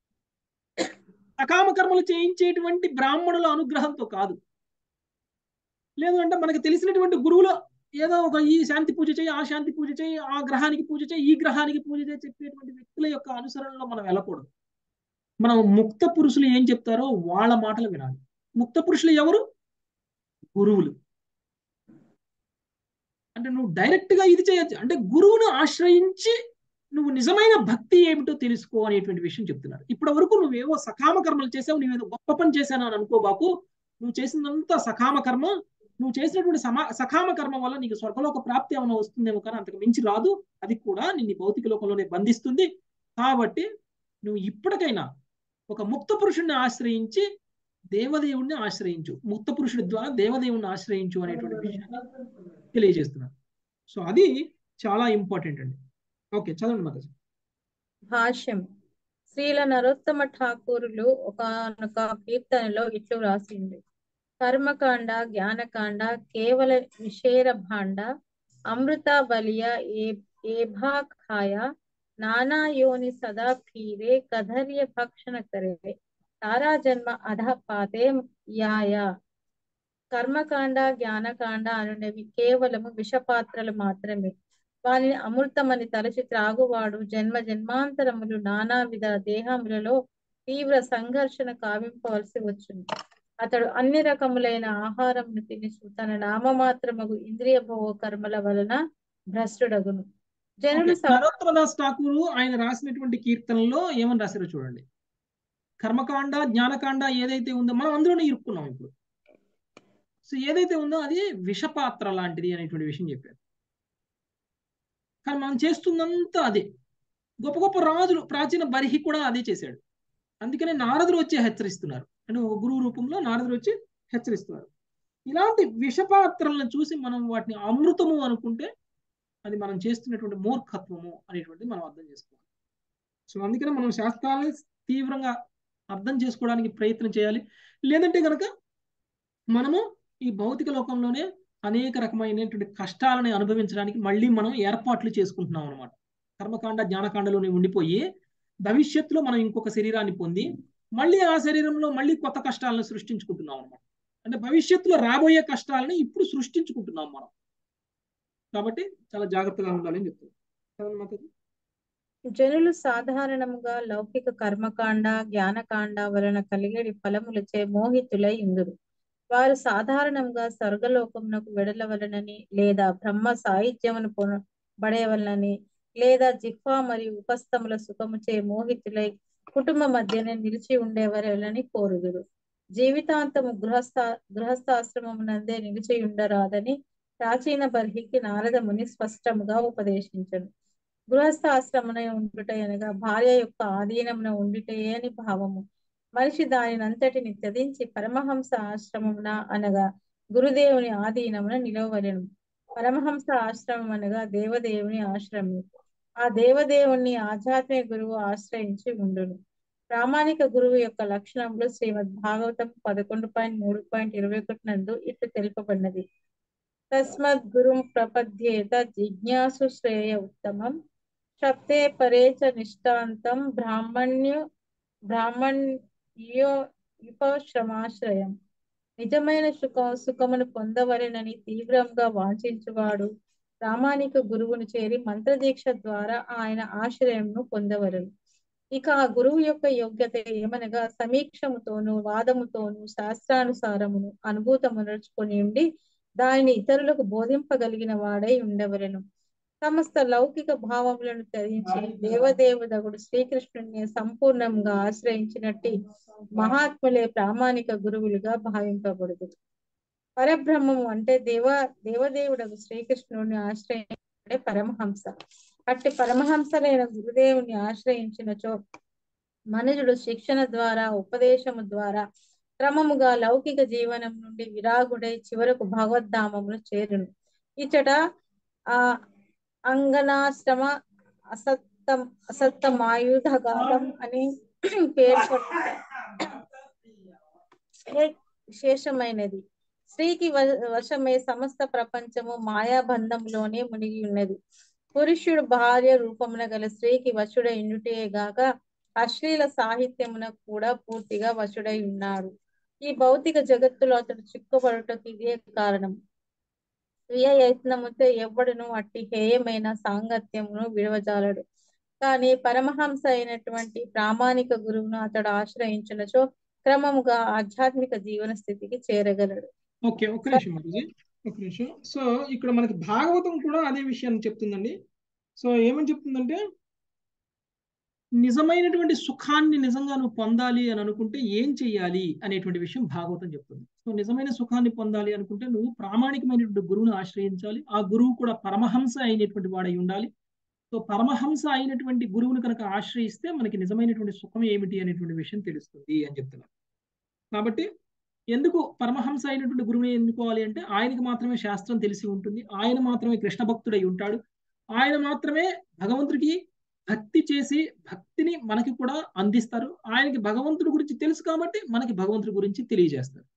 సకామ కర్మలు చేయించేటువంటి బ్రాహ్మణుల అనుగ్రహంతో కాదు లేదు అంటే మనకి తెలిసినటువంటి గురువుల ఏదో ఒక ఈ శాంతి పూజ చేయి ఆ శాంతి పూజ చేయి ఆ గ్రహానికి పూజ చేయి ఈ గ్రహానికి పూజ చేయి చెప్పేటువంటి వ్యక్తుల యొక్క అనుసరణలో మనం వెళ్ళకూడదు మనం ముక్త పురుషులు ఏం చెప్తారో వాళ్ళ మాటలు వినాలి ముక్త పురుషులు ఎవరు గురువులు అంటే నువ్వు డైరెక్ట్ గా ఇది చేయొచ్చు అంటే గురువును ఆశ్రయించి నువ్వు నిజమైన భక్తి ఏమిటో తెలుసుకో అనేటువంటి విషయం చెప్తున్నారు ఇప్పటి వరకు నువ్వేవో సకామ కర్మలు చేసావు నువ్వేదో గొప్ప పని చేశాను అని అనుకోబాకు నువ్వు చేసినంత సకామ కర్మ నువ్వు చేసినటువంటి సమా సకామ కర్మ వల్ల నీకు స్వర్గలోక ప్రాప్తి ఏమైనా వస్తుందేమో కానీ అంతకు మించి రాదు అది కూడా నిన్ను భౌతిక లోకంలోనే బంధిస్తుంది కాబట్టి నువ్వు ఇప్పటికైనా ఒక ముక్త పురుషుడిని ఆశ్రయించి దేవదేవుణ్ణి ఆశ్రయించు ముక్త పురుషుడి ద్వారా దేవదేవుణ్ణి ఆశ్రయించు అనేటువంటి విషయాన్ని తెలియజేస్తున్నారు సో అది చాలా ఇంపార్టెంట్ అండి ఓకే చదవండి మాతాజీ భాష్యం శ్రీల నరోత్తమ ఠాకూరులు ఒకనొక కీర్తనలో ఇట్లు రాసింది కర్మకాండ జ్ఞానకాండ కేవల విషేర భాండ అమృత బలియ ఏ ఏభా ఖాయ నానా యోని సదా ఫీరే కధర్య భక్షణ కరే తారా జన్మ అధ పాతే యాయ కర్మకాండ జ్ఞానకాండ అనునవి కేవలము విషపాత్రలు మాత్రమే వానిని అమృతమని తలచి త్రాగువాడు జన్మ జన్మాంతరములు నానావిధ దేహములలో తీవ్ర సంఘర్షణ కావింపవలసి వచ్చును అతడు అన్ని రకములైన ఆహారమును తినిచు తన నామమాత్రమగు ఇంద్రియ భోగ కర్మల వలన భ్రష్టుడగును జనులు నరోత్తమదాస్ ఠాకూరు ఆయన రాసినటువంటి కీర్తనలో ఏమని రాశారో చూడండి కర్మకాండ జ్ఞానకాండ ఏదైతే ఉందో మనం అందులోనే ఇరుక్కున్నాం ఇప్పుడు సో ఏదైతే ఉందో అది విషపాత్ర లాంటిది అనేటువంటి విషయం చెప్పారు కానీ మనం చేస్తుందంతా అదే గొప్ప గొప్ప రాజులు ప్రాచీన బరిహి కూడా అదే చేశాడు అందుకనే నారదులు వచ్చి హెచ్చరిస్తున్నారు అంటే ఒక గురువు రూపంలో నారదులు వచ్చి హెచ్చరిస్తున్నారు ఇలాంటి విషపాత్రలను చూసి మనం వాటిని అమృతము అనుకుంటే అది మనం చేస్తున్నటువంటి మూర్ఖత్వము అనేటువంటిది మనం అర్థం చేసుకోవాలి సో అందుకనే మనం శాస్త్రాలని తీవ్రంగా అర్థం చేసుకోవడానికి ప్రయత్నం చేయాలి లేదంటే కనుక మనము ఈ భౌతిక లోకంలోనే అనేక రకమైనటువంటి కష్టాలని అనుభవించడానికి మళ్ళీ మనం ఏర్పాట్లు చేసుకుంటున్నాం అనమాట కర్మకాండ జ్ఞానకాండలోనే ఉండిపోయి భవిష్యత్తులో మనం ఇంకొక శరీరాన్ని పొంది మళ్ళీ ఆ శరీరంలో మళ్ళీ కొత్త కష్టాలను సృష్టించుకుంటున్నాం అనమాట అంటే భవిష్యత్తులో రాబోయే కష్టాలని ఇప్పుడు సృష్టించుకుంటున్నాం మనం కాబట్టి చాలా జాగ్రత్తగా ఉండాలని చెప్తున్నాం జనులు సాధారణంగా లౌకిక కర్మకాండ జ్ఞానకాండ వలన కలిగేడి ఫలములచే మోహితులై ఇందురు వారు సాధారణంగా స్వర్గలోకమునకు వెడలవలనని లేదా బ్రహ్మ సాహిత్యమును బడేవలనని లేదా జిహ్వా మరియు ఉపస్థముల సుఖముచే మోహితులై కుటుంబ మధ్యనే నిలిచి ఉండేవరలని కోరుదురు జీవితాంతము గృహస్థ గృహస్థాశ్రమమునందే నిలిచి ఉండరాదని ప్రాచీన బర్హికి నారద ముని స్పష్టముగా ఉపదేశించను గృహస్థాశ్రమున ఉండుట అనగా భార్య యొక్క ఆధీనమున ఉండుటే అని భావము మనిషి దానినంతటిని త్యజించి పరమహంస ఆశ్రమమున అనగా గురుదేవుని ఆధీనమున నిలవలను పరమహంస ఆశ్రమం అనగా దేవదేవుని ఆశ్రమం ఆ దేవదేవుణ్ణి ఆధ్యాత్మిక గురువు ఆశ్రయించి ఉండును ప్రామాణిక గురువు యొక్క లక్షణములు శ్రీమద్ భాగవతం పదకొండు పాయింట్ మూడు పాయింట్ ఇరవై ఒకటి నందు ఇట్లు తెలుపబడినది తస్మద్ గురుం ప్రపద్యేత జిజ్ఞాసు శ్రేయ ఉత్తమం శక్తే పరే చ నిష్టాంతం బ్రాహ్మణ్య బ్రాహ్మణ్యో ఉపశ్రమాశ్రయం నిజమైన సుఖ సుఖమును పొందవలెనని తీవ్రంగా వాంఛించువాడు ప్రామాణిక గురువును చేరి మంత్రదీక్ష ద్వారా ఆయన ఆశ్రయంను పొందవలను ఇక ఆ గురువు యొక్క యోగ్యత ఏమనగా సమీక్షముతోను వాదముతోను శాస్త్రానుసారమును అనుభూతమునర్చుకొని ఉండి దానిని ఇతరులకు బోధింపగలిగిన వాడై ఉండవలను సమస్త లౌకిక భావములను త్యజించి దేవదేవదగుడు శ్రీకృష్ణుని సంపూర్ణంగా ఆశ్రయించినట్టి మహాత్ములే ప్రామాణిక గురువులుగా భావింపబడదు పరబ్రహ్మము అంటే దేవ దేవదేవుడకు శ్రీకృష్ణుని ఆశ్రయించే పరమహంస అట్టి పరమహంసలైన గురుదేవుని ఆశ్రయించినచో మనుజుడు శిక్షణ ద్వారా ఉపదేశము ద్వారా క్రమముగా లౌకిక జీవనం నుండి విరాగుడై చివరకు భగవద్ధామమును చేరును ఇచ్చట ఆ అంగనాశ్రమ అసత్తం అసత్తమాయుధఘాతం అని పేర్కొన్న శే- శేషమైనది స్త్రీకి వ- వశమై సమస్త ప్రపంచము మాయాబంధంలోనే మునిగి ఉన్నది పురుషుడు భార్య రూపమున గల స్త్రీకి వశుడై ఉండుటే గాక అశ్లీల సాహిత్యమున కూడా పూర్తిగా వశుడై ఉన్నాడు ఈ భౌతిక జగత్తులో అతడు చిక్కుబడుటకు ఇదే కారణం స్వీయ యత్నముతో ఎవ్వడును అట్టి హేయమైన సాంగత్యమును విడవజాలడు కానీ పరమహంస అయినటువంటి ప్రామాణిక గురువును అతడు ఆశ్రయించినచో క్రమముగా ఆధ్యాత్మిక జీవన స్థితికి చేరగలడు ఓకే ఒక్క నిమిషం మాతాజీ ఒక్క నిమిషం సో ఇక్కడ మనకి భాగవతం కూడా అదే విషయాన్ని చెప్తుందండి సో ఏమని చెప్తుందంటే నిజమైనటువంటి సుఖాన్ని నిజంగా నువ్వు పొందాలి అని అనుకుంటే ఏం చెయ్యాలి అనేటువంటి విషయం భాగవతం చెప్తుంది సో నిజమైన సుఖాన్ని పొందాలి అనుకుంటే నువ్వు ప్రామాణికమైనటువంటి గురువుని ఆశ్రయించాలి ఆ గురువు కూడా పరమహంస అయినటువంటి వాడై ఉండాలి సో పరమహంస అయినటువంటి గురువుని కనుక ఆశ్రయిస్తే మనకి నిజమైనటువంటి సుఖం ఏమిటి అనేటువంటి విషయం తెలుస్తుంది అని చెప్తున్నారు కాబట్టి ఎందుకు పరమహంస అయినటువంటి గురువుని ఎన్నుకోవాలి అంటే ఆయనకి మాత్రమే శాస్త్రం తెలిసి ఉంటుంది ఆయన మాత్రమే కృష్ణ భక్తుడై ఉంటాడు ఆయన మాత్రమే భగవంతుడికి భక్తి చేసి భక్తిని మనకి కూడా అందిస్తారు ఆయనకి భగవంతుడి గురించి తెలుసు కాబట్టి మనకి భగవంతుడి గురించి తెలియజేస్తారు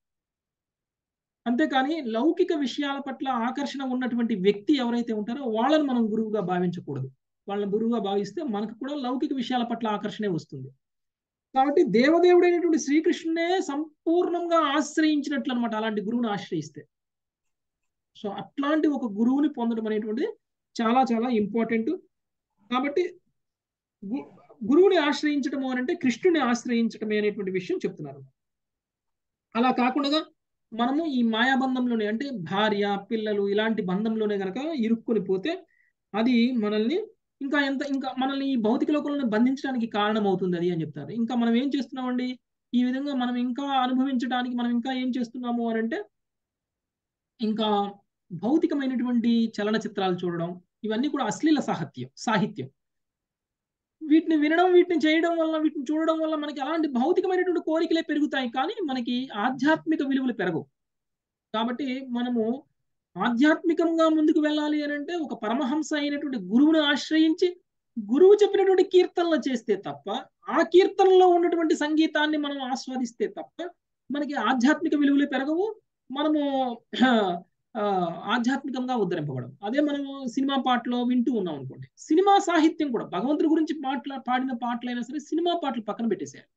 అంతేకాని లౌకిక విషయాల పట్ల ఆకర్షణ ఉన్నటువంటి వ్యక్తి ఎవరైతే ఉంటారో వాళ్ళని మనం గురువుగా భావించకూడదు వాళ్ళని గురువుగా భావిస్తే మనకు కూడా లౌకిక విషయాల పట్ల ఆకర్షణే వస్తుంది కాబట్టి దేవదేవుడైనటువంటి శ్రీకృష్ణునే సంపూర్ణంగా ఆశ్రయించినట్లు అనమాట అలాంటి గురువుని ఆశ్రయిస్తే సో అట్లాంటి ఒక గురువుని పొందడం అనేటువంటిది చాలా చాలా ఇంపార్టెంట్ కాబట్టి గు- గురువుని ఆశ్రయించడము అని అంటే కృష్ణుని ఆశ్రయించడమే అనేటువంటి విషయం చెప్తున్నారు అలా కాకుండా మనము ఈ మాయాబంధంలోనే అంటే భార్య పిల్లలు ఇలాంటి బంధంలోనే గనక ఇరుక్కొని పోతే అది మనల్ని ఇంకా ఎంత ఇంకా మనల్ని ఈ భౌతిక లోకంలో బంధించడానికి కారణం అవుతుంది అది అని చెప్తారు ఇంకా మనం ఏం చేస్తున్నామండి ఈ విధంగా మనం ఇంకా అనుభవించడానికి మనం ఇంకా ఏం చేస్తున్నాము అని అంటే ఇంకా భౌతికమైనటువంటి చలనచిత్రాలు చూడడం ఇవన్నీ కూడా అశ్లీల సాహిత్యం సాహిత్యం వీటిని వినడం వీటిని చేయడం వల్ల వీటిని చూడడం వల్ల మనకి అలాంటి భౌతికమైనటువంటి కోరికలే పెరుగుతాయి కానీ మనకి ఆధ్యాత్మిక విలువలు పెరగవు కాబట్టి మనము ఆధ్యాత్మికంగా ముందుకు వెళ్ళాలి అని అంటే ఒక పరమహంస అయినటువంటి గురువుని ఆశ్రయించి గురువు చెప్పినటువంటి కీర్తనలు చేస్తే తప్ప ఆ కీర్తనలో ఉన్నటువంటి సంగీతాన్ని మనం ఆస్వాదిస్తే తప్ప మనకి ఆధ్యాత్మిక విలువలు పెరగవు మనము ఆ, ఆధ్యాత్మికంగా ఉద్ధరింపబడం అదే మనము సినిమా పాటలో వింటూ ఉన్నాం అనుకోండి సినిమా సాహిత్యం కూడా భగవంతుడి గురించి పాటల పాడిన పాటలైనా సరే సినిమా పాటలు పక్కన పెట్టేశారు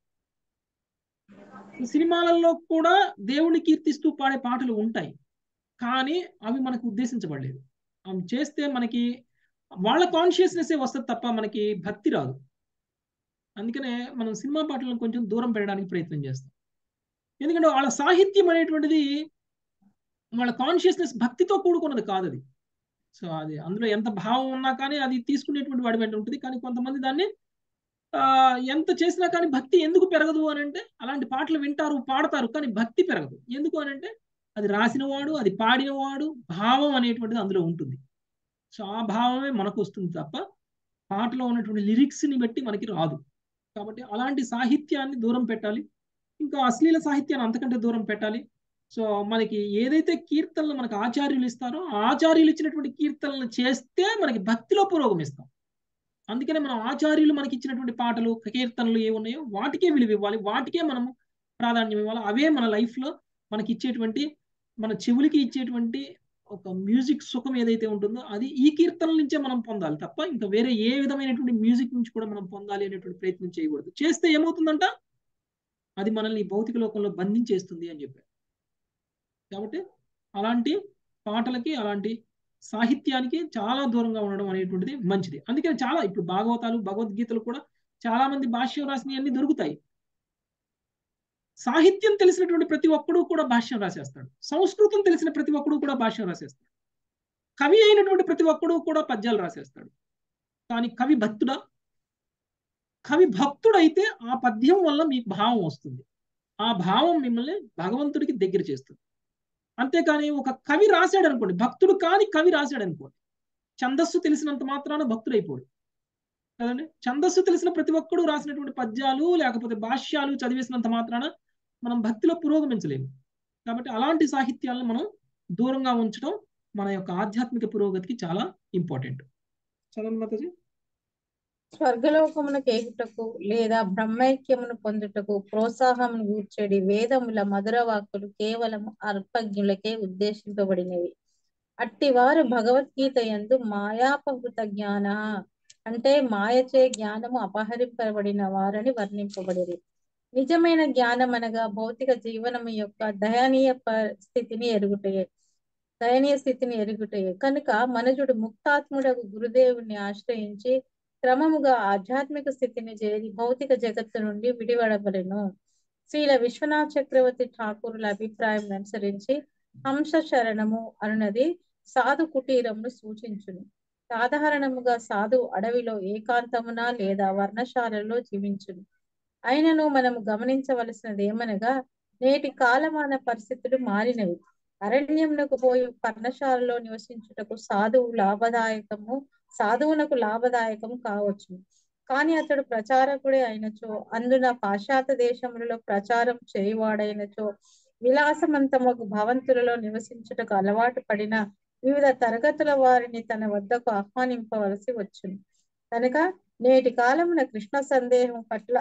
సినిమాలలో కూడా దేవుణ్ణి కీర్తిస్తూ పాడే పాటలు ఉంటాయి కానీ అవి మనకు ఉద్దేశించబడలేదు అవి చేస్తే మనకి వాళ్ళ కాన్షియస్నెస్ వస్తుంది తప్ప మనకి భక్తి రాదు అందుకనే మనం సినిమా పాటలను కొంచెం దూరం పెట్టడానికి ప్రయత్నం చేస్తాం ఎందుకంటే వాళ్ళ సాహిత్యం అనేటువంటిది వాళ్ళ కాన్షియస్నెస్ భక్తితో కూడుకున్నది కాదు అది సో అది అందులో ఎంత భావం ఉన్నా కానీ అది తీసుకునేటువంటి వాడి వెంట ఉంటుంది కానీ కొంతమంది దాన్ని ఆ, ఎంత చేసినా కానీ భక్తి ఎందుకు పెరగదు అని అంటే అలాంటి పాటలు వింటారు పాడతారు కానీ భక్తి పెరగదు ఎందుకు అని అంటే అది రాసినవాడు అది పాడినవాడు భావం అనేటువంటిది అందులో ఉంటుంది సో ఆ భావమే మనకు వస్తుంది తప్ప పాటలో ఉన్నటువంటి లిరిక్స్ ని బట్టి మనకి రాదు కాబట్టి అలాంటి సాహిత్యాన్ని దూరం పెట్టాలి ఇంకా అశ్లీల సాహిత్యాన్ని అంతకంటే దూరం పెట్టాలి సో మనకి ఏదైతే కీర్తనలు మనకు ఆచార్యులు ఇస్తారో ఆ ఆచార్యులు ఇచ్చినటువంటి కీర్తనలు చేస్తే మనకి భక్తిలో పురోగమిస్తాం అందుకనే మనం ఆచార్యులు మనకి ఇచ్చినటువంటి పాటలు కీర్తనలు ఏ ఉన్నాయో వాటికే విలువ ఇవ్వాలి వాటికే మనము ప్రాధాన్యం ఇవ్వాలి అవే మన లైఫ్ లో మనకి ఇచ్చేటువంటి మన చెవులకి ఇచ్చేటువంటి ఒక మ్యూజిక్ సుఖం ఏదైతే ఉంటుందో అది ఈ కీర్తనల నుంచే మనం పొందాలి తప్ప ఇంకా వేరే ఏ విధమైనటువంటి మ్యూజిక్ నుంచి కూడా మనం పొందాలి అనేటువంటి ప్రయత్నం చేయకూడదు చేస్తే ఏమవుతుందంట అది మనల్ని ఈ భౌతిక లోకంలో బంధించేస్తుంది అని చెప్పారు కాబట్టి అలాంటి పాటలకి అలాంటి సాహిత్యానికి చాలా దూరంగా ఉండడం అనేటువంటిది మంచిది అందుకని చాలా ఇప్పుడు భాగవతాలు భగవద్గీతలు కూడా చాలా మంది భాష్యం రాసినవి అన్ని దొరుకుతాయి సాహిత్యం తెలిసినటువంటి ప్రతి ఒక్కడు కూడా భాష్యం రాసేస్తాడు సంస్కృతం తెలిసిన ప్రతి ఒక్కడు కూడా భాష్యం రాసేస్తాడు కవి అయినటువంటి ప్రతి ఒక్కడు కూడా పద్యాలు రాసేస్తాడు కానీ కవి భక్తుడా కవి భక్తుడైతే ఆ పద్యం వల్ల మీకు భావం వస్తుంది ఆ భావం మిమ్మల్ని భగవంతుడికి దగ్గర చేస్తుంది అంతేకాని ఒక కవి రాశాడు అనుకోండి భక్తుడు కాని కవి రాశాడు అనుకోండి ఛందస్సు తెలిసినంత మాత్రాన భక్తుడైపోడు కదండి ఛందస్సు తెలిసిన ప్రతి ఒక్కడు రాసినటువంటి పద్యాలు లేకపోతే భాష్యాలు చదివేసినంత మాత్రాన మనం భక్తిలో పురోగమించలేము కాబట్టి అలాంటి సాహిత్యాలను మనం దూరంగా ఉంచడం మన యొక్క ఆధ్యాత్మిక పురోగతికి చాలా ఇంపార్టెంట్ చదవండి మాతాజీ స్వర్గలోకమున కేగుటకు లేదా బ్రహ్మైక్యమును పొందుటకు ప్రోత్సాహమును కూర్చడి వేదముల మధుర వాక్కులు కేవలం అల్పజ్ఞులకే ఉద్దేశింపబడినవి అట్టివారు భగవద్గీత యందు మాయాపహృత జ్ఞాన అంటే మాయచే జ్ఞానము అపహరింపబడిన వారని వర్ణింపబడిరి నిజమైన జ్ఞానం అనగా భౌతిక జీవనము యొక్క దయనీయ పరిస్థితిని ఎరుగుటయే దయనీయ స్థితిని ఎరుగుటయే కనుక మనుజుడు ముక్తాత్ముడకు గురుదేవుని ఆశ్రయించి క్రమముగా ఆధ్యాత్మిక స్థితిని చేరి భౌతిక జగత్తు నుండి విడివడబడెను శ్రీల విశ్వనాథ్ చక్రవర్తి ఠాకూరుల అభిప్రాయం అనుసరించి హంస శరణము అనున్నది సాధు కుటీరమును సూచించును సాధారణముగా సాధు అడవిలో ఏకాంతమున లేదా వర్ణశాలలో జీవించును అయినను మనము గమనించవలసినది ఏమనగా నేటి కాలమాన పరిస్థితులు మారినవి అరణ్యమునకు పోయి పర్ణశాలలో నివసించుటకు సాధువు లాభదాయకము సాధువునకు లాభదాయకం కావచ్చు కానీ అతడు ప్రచారకుడే అయినచో అందున పాశ్చాత్య దేశములలో ప్రచారం చేయువాడైనచో విలాసమంతమగు భవంతులలో నివసించుటకు అలవాటు పడిన వివిధ తరగతుల వారిని తన వద్దకు ఆహ్వానింపవలసి వచ్చును కనుక నేటి కాలమున కృష్ణ సందేహం పట్ల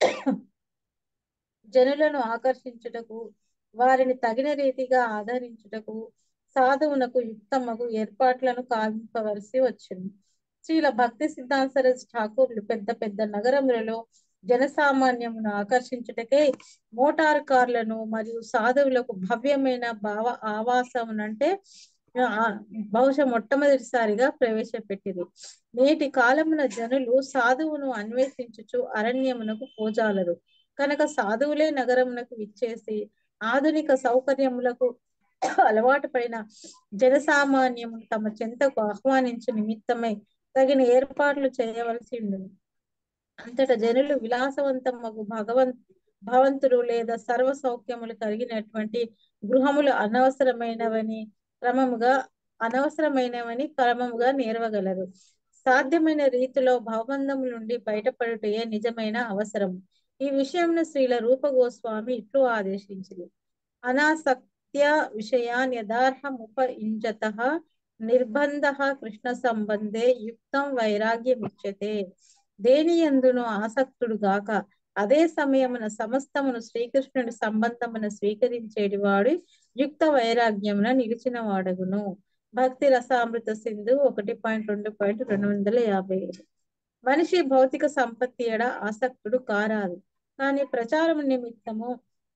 జనులను ఆకర్షించుటకు వారిని తగిన రీతిగా ఆదరించుటకు సాధువునకు యుక్తమగు ఏర్పాట్లను కావింపవలసి వచ్చింది శ్రీల భక్తి సిద్ధాంత సరస్ ఠాకూర్లు పెద్ద పెద్ద నగరములలో జనసామాన్యమును ఆకర్షించుటకే మోటార్ కార్లను మరియు సాధువులకు భవ్యమైన భావ ఆవాసమునంటే ఆ, బహుశా మొట్టమొదటిసారిగా ప్రవేశపెట్టింది నేటి కాలమున జనులు సాధువును అన్వేషించుచు అరణ్యమునకు పోజాలరు కనుక సాధువులే నగరమునకు విచ్చేసి ఆధునిక సౌకర్యములకు అలవాటు పడిన జనసామాన్యమును తమ చెంతకు ఆహ్వానించు నిమిత్తమై తగిన ఏర్పాట్లు చేయవలసి ఉండును అంతటా జనులు విలాసవంతమగు భగవంత్ భవంతులు లేదా సర్వ సౌఖ్యములు కలిగినటువంటి గృహములు అనవసరమైనవని క్రమముగా అనవసరమైనవని క్రమముగా నేర్వగలరు సాధ్యమైన రీతిలో భవబంధముల నుండి బయటపడుటయే నిజమైన అవసరం ఈ విషయంలో శ్రీల రూప గోస్వామి ఇట్లు ఆదేశించింది అనాసక్త్య విషయాన్ యథార్హముప ఇంజత నిర్బంధ కృష్ణ సంబంధే యుక్తం వైరాగ్యముచ్యతే దేని ఎందును ఆసక్తుడు గాక అదే సమయమున సమస్తమును శ్రీకృష్ణుడి సంబంధమున స్వీకరించేటి వాడు యుక్త వైరాగ్యమున నిలిచిన వాడగును భక్తి రసామృత సింధు ఒకటి పాయింట్ రెండు పాయింట్ రెండు వందల యాభై ఏడు మనిషి భౌతిక సంపత్తి ఎడ ఆసక్తుడు కారాదు కానీ ప్రచారం నిమిత్తము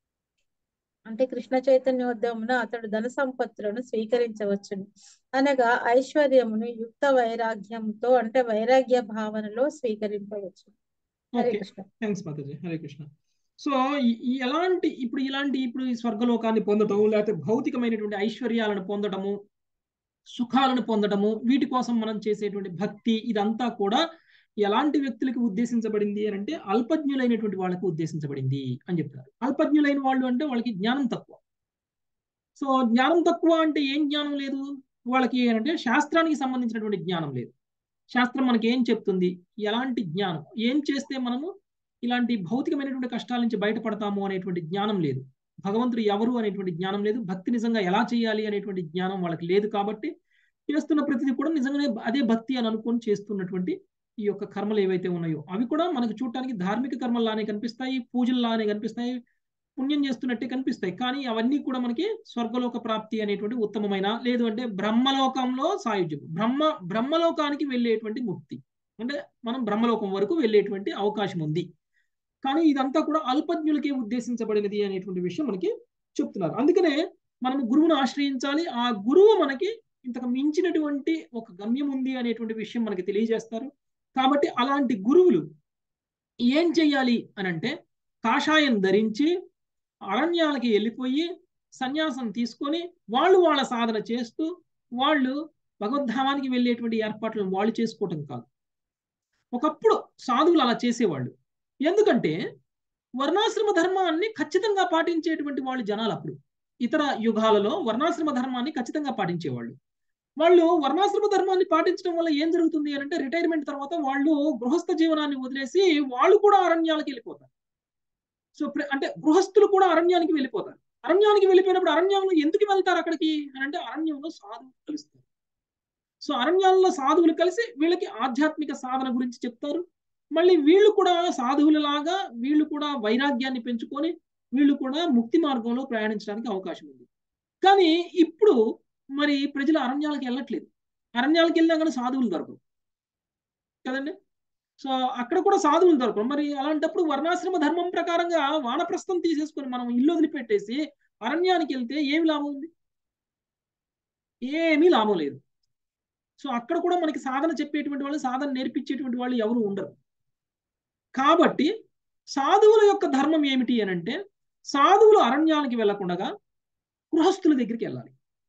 అంటే కృష్ణ చైతన్యోద్యమున అతడు ధన సంపత్తులను స్వీకరించవచ్చును అనగా ఐశ్వర్యమును యుక్త వైరాగ్యంతో అంటే వైరాగ్య భావనలో స్వీకరింపవచ్చు హరే ఓకే కృష్ణ థ్యాంక్స్ మాతాజీ హరే కృష్ణ సో ఈ- ఈ ఎలాంటి ఇప్పుడు ఇలాంటి ఇప్పుడు ఈ స్వర్గలోకాన్ని పొందటం లేకపోతే భౌతికమైనటువంటి ఐశ్వర్యాలను పొందటము సుఖాలను పొందటము వీటి కోసం మనం చేసేటువంటి భక్తి ఇదంతా కూడా ఎలాంటి వ్యక్తులకు ఉద్దేశించబడింది అని అంటే అల్పజ్ఞులైనటువంటి వాళ్ళకు ఉద్దేశించబడింది అని చెప్తారు అల్పజ్ఞులైన వాళ్ళు అంటే వాళ్ళకి జ్ఞానం తక్కువ సో జ్ఞానం తక్కువ అంటే ఏం జ్ఞానం లేదు వాళ్ళకి అంటే శాస్త్రానికి సంబంధించినటువంటి జ్ఞానం లేదు శాస్త్రం మనకి ఏం చెప్తుంది ఎలాంటి జ్ఞానం ఏం చేస్తే మనము ఇలాంటి భౌతికమైనటువంటి కష్టాల నుంచి బయటపడతాము అనేటువంటి జ్ఞానం లేదు భగవంతుడు ఎవరు అనేటువంటి జ్ఞానం లేదు భక్తి నిజంగా ఎలా చేయాలి అనేటువంటి జ్ఞానం వాళ్ళకి లేదు కాబట్టి చేస్తున్న ప్రతిదీ కూడా నిజంగానే అదే భక్తి అని అనుకొని చేస్తున్నటువంటి ఈ యొక్క కర్మలు ఏవైతే ఉన్నాయో అవి కూడా మనకు చూడటానికి ధార్మిక కర్మల్లానే కనిపిస్తాయి పూజల్లానే కనిపిస్తాయి పుణ్యం చేస్తున్నట్టే కనిపిస్తాయి కానీ అవన్నీ కూడా మనకి స్వర్గలోక ప్రాప్తి అనేటువంటి ఉత్తమమైన లేదు అంటే బ్రహ్మలోకంలో సాయుధ్యం బ్రహ్మ బ్రహ్మలోకానికి వెళ్ళేటువంటి ముక్తి అంటే మనం బ్రహ్మలోకం వరకు వెళ్ళేటువంటి అవకాశం ఉంది కానీ ఇదంతా కూడా అల్పజ్ఞులకే ఉద్దేశించబడినది అనేటువంటి విషయం మనకి చెప్తున్నారు అందుకనే మనం గురువును ఆశ్రయించాలి ఆ గురువు మనకి ఇంతకు మించినటువంటి ఒక గమ్యం ఉంది అనేటువంటి విషయం మనకి తెలియజేస్తారు కాబట్టి అలాంటి గురువులు ఏం చెయ్యాలి అని అంటే కాషాయం ధరించి అరణ్యాలకి వెళ్ళిపోయి సన్యాసం తీసుకొని వాళ్ళు వాళ్ళ సాధన చేస్తూ వాళ్ళు భగవద్ధామానికి వెళ్ళేటువంటి ఏర్పాట్లను వాళ్ళు చేసుకోవటం కాదు ఒకప్పుడు సాధువులు అలా చేసేవాళ్ళు ఎందుకంటే వర్ణాశ్రమ ధర్మాన్ని ఖచ్చితంగా పాటించేటువంటి వాళ్ళు జనాలు అప్పుడు ఇతర యుగాలలో వర్ణాశ్రమ ధర్మాన్ని ఖచ్చితంగా పాటించేవాళ్ళు వాళ్ళు వర్ణాశ్రమ ధర్మాన్ని పాటించడం వల్ల ఏం జరుగుతుంది అని అంటే రిటైర్మెంట్ తర్వాత వాళ్ళు గృహస్థ జీవనాన్ని వదిలేసి వాళ్ళు కూడా అరణ్యాలకు వెళ్ళిపోతారు సో ప్ర- అంటే గృహస్థులు కూడా అరణ్యానికి వెళ్ళిపోతారు అరణ్యానికి వెళ్ళిపోయినప్పుడు అరణ్యంలో ఎందుకు వెళ్తారు అక్కడికి అని అంటే అరణ్యంలో సాధువులు కలుస్తారు సో అరణ్యాల్లో సాధువులు కలిసి వీళ్ళకి ఆధ్యాత్మిక సాధన గురించి చెప్తారు మళ్ళీ వీళ్ళు కూడా సాధువులలాగా వీళ్ళు కూడా వైరాగ్యాన్ని పెంచుకొని వీళ్ళు కూడా ముక్తి మార్గంలో ప్రయాణించడానికి అవకాశం ఉంది కానీ ఇప్పుడు మరి ప్రజలు అరణ్యాలకు వెళ్ళట్లేదు అరణ్యాలకు వెళ్ళినా కానీ సాధువులు దొరకవు కదండి సో అక్కడ కూడా సాధువులు దొరకరు మరి అలాంటప్పుడు వర్ణాశ్రమ ధర్మం ప్రకారంగా వానప్రస్థం తీసేసుకొని మనం ఇల్లు వదిలిపెట్టేసి అరణ్యానికి వెళ్తే ఏమి లాభం ఉంది ఏమీ లాభం లేదు సో అక్కడ కూడా మనకి సాధన చెప్పేటువంటి వాళ్ళు సాధన నేర్పించేటువంటి వాళ్ళు ఎవరు ఉండరు కాబట్టి సాధువుల యొక్క ధర్మం ఏమిటి అని అంటే సాధువులు అరణ్యానికి వెళ్లకుండా గృహస్థుల దగ్గరికి వెళ్ళాలి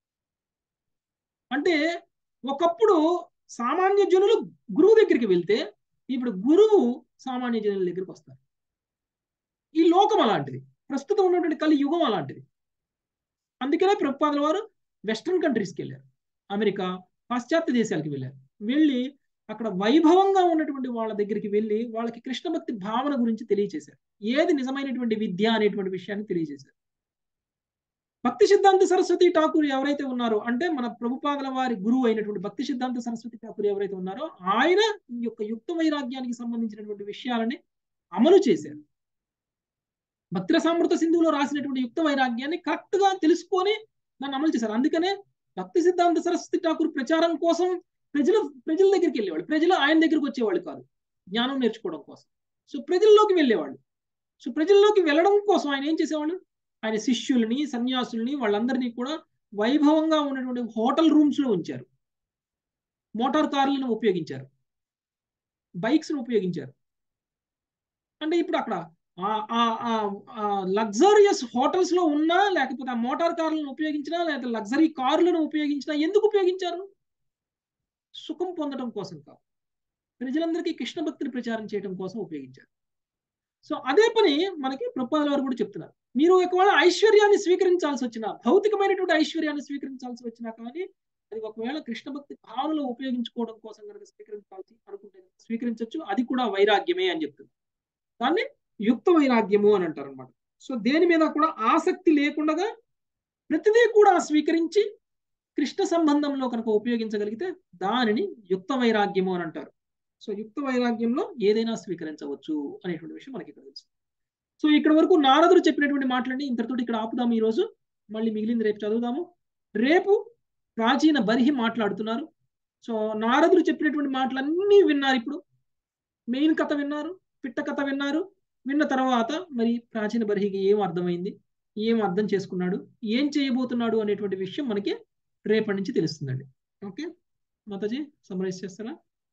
అంటే ఒకప్పుడు సామాన్య జనులు గురువు దగ్గరికి వెళ్తే ఇప్పుడు గురువు సామాన్య జనుల దగ్గరికి వస్తారు ఈ లోకం అలాంటిది ప్రస్తుతం ఉన్నటువంటి కలి యుగం అలాంటిది అందుకనే ప్రభుపాదుల వారు వెస్ట్రన్ కంట్రీస్కి వెళ్ళారు అమెరికా పాశ్చాత్య దేశాలకు వెళ్ళారు వెళ్ళి అక్కడ వైభవంగా ఉన్నటువంటి వాళ్ళ దగ్గరికి వెళ్ళి వాళ్ళకి కృష్ణ భక్తి భావన గురించి తెలియజేశారు ఏది నిజమైనటువంటి విద్య అనేటువంటి విషయాన్ని తెలియజేశారు భక్తి సిద్ధాంత సరస్వతి ఠాకూర్ ఎవరైతే ఉన్నారో అంటే మన ప్రభుపాదుల వారి గురువు అయినటువంటి భక్తి సిద్ధాంత సరస్వతి ఠాకూర్ ఎవరైతే ఉన్నారో ఆయన ఈ యొక్క యుక్త వైరాగ్యానికి సంబంధించినటువంటి విషయాలని అమలు చేశారు భక్తిర సామృత సింధువులో రాసినటువంటి యుక్త వైరాగ్యాన్ని కరెక్ట్ గా తెలుసుకొని దాన్ని అమలు చేశారు అందుకనే భక్తి సిద్ధాంత సరస్వతి ఠాకూర్ ప్రచారం కోసం ప్రజలు ప్రజల దగ్గరికి వెళ్ళేవాళ్ళు ప్రజలు ఆయన దగ్గరికి వచ్చేవాళ్ళు కాదు జ్ఞానం నేర్చుకోవడం కోసం సో ప్రజల్లోకి వెళ్ళేవాళ్ళు సో ప్రజల్లోకి వెళ్ళడం కోసం ఆయన ఏం చేసేవాళ్ళు ఆయన శిష్యుల్ని సన్యాసుల్ని వాళ్ళందరినీ కూడా వైభవంగా ఉన్నటువంటి హోటల్ రూమ్స్ లో ఉంచారు మోటార్ కార్లను ఉపయోగించారు బైక్స్ ను ఉపయోగించారు అంటే ఇప్పుడు అక్కడ లగ్జరియస్ హోటల్స్ లో ఉన్నా లేకపోతే ఆ మోటార్ కార్లను ఉపయోగించినా లేకపోతే లగ్జరీ కార్లను ఉపయోగించినా ఎందుకు ఉపయోగించారు సుఖం పొందడం కోసం కాదు ప్రజలందరికీ కృష్ణ భక్తిని ప్రచారం చేయడం కోసం ఉపయోగించారు సో అదే పని మనకి ప్రపాదుల వారు కూడా చెప్తున్నారు మీరు ఒకవేళ ఐశ్వర్యాన్ని స్వీకరించాల్సి వచ్చినా భౌతికమైనటువంటి ఐశ్వర్యాన్ని స్వీకరించాల్సి వచ్చినా కానీ అది ఒకవేళ కృష్ణ భక్తి భావనలో ఉపయోగించుకోవడం కోసం కనుక స్వీకరించాల్సి అనుకుంటే స్వీకరించవచ్చు అది కూడా వైరాగ్యమే అని చెప్తుంది దాన్ని యుక్త వైరాగ్యము అని అంటారు అనమాట సో దేని మీద కూడా ఆసక్తి లేకుండా ప్రతిదీ కూడా స్వీకరించి కృష్ణ సంబంధంలో కనుక ఉపయోగించగలిగితే దానిని యుక్త వైరాగ్యము అని అంటారు సో యుక్త వైరాగ్యంలో ఏదైనా స్వీకరించవచ్చు అనేటువంటి విషయం మనకి ఇక్కడ తెలుసు సో ఇక్కడ వరకు నారదుడు చెప్పినటువంటి మాటలన్నీ ఇంతటితోటి ఇక్కడ ఆపుదాము ఈ రోజు మళ్ళీ మిగిలింది రేపు చదువుదాము రేపు ప్రాచీన బరిహి మాట్లాడుతున్నారు సో నారదుడు చెప్పినటువంటి మాటలన్నీ విన్నారు ఇప్పుడు మెయిన్ కథ విన్నారు పిట్ట కథ విన్నారు విన్న తర్వాత మరి ప్రాచీన బరిహికి ఏం అర్థమైంది ఏం అర్థం చేసుకున్నాడు ఏం చేయబోతున్నాడు అనేటువంటి విషయం మనకి రేపటి నుంచి తెలుస్తుందండి ఓకే మాతాజీ సమరైజ్ చేస్తారా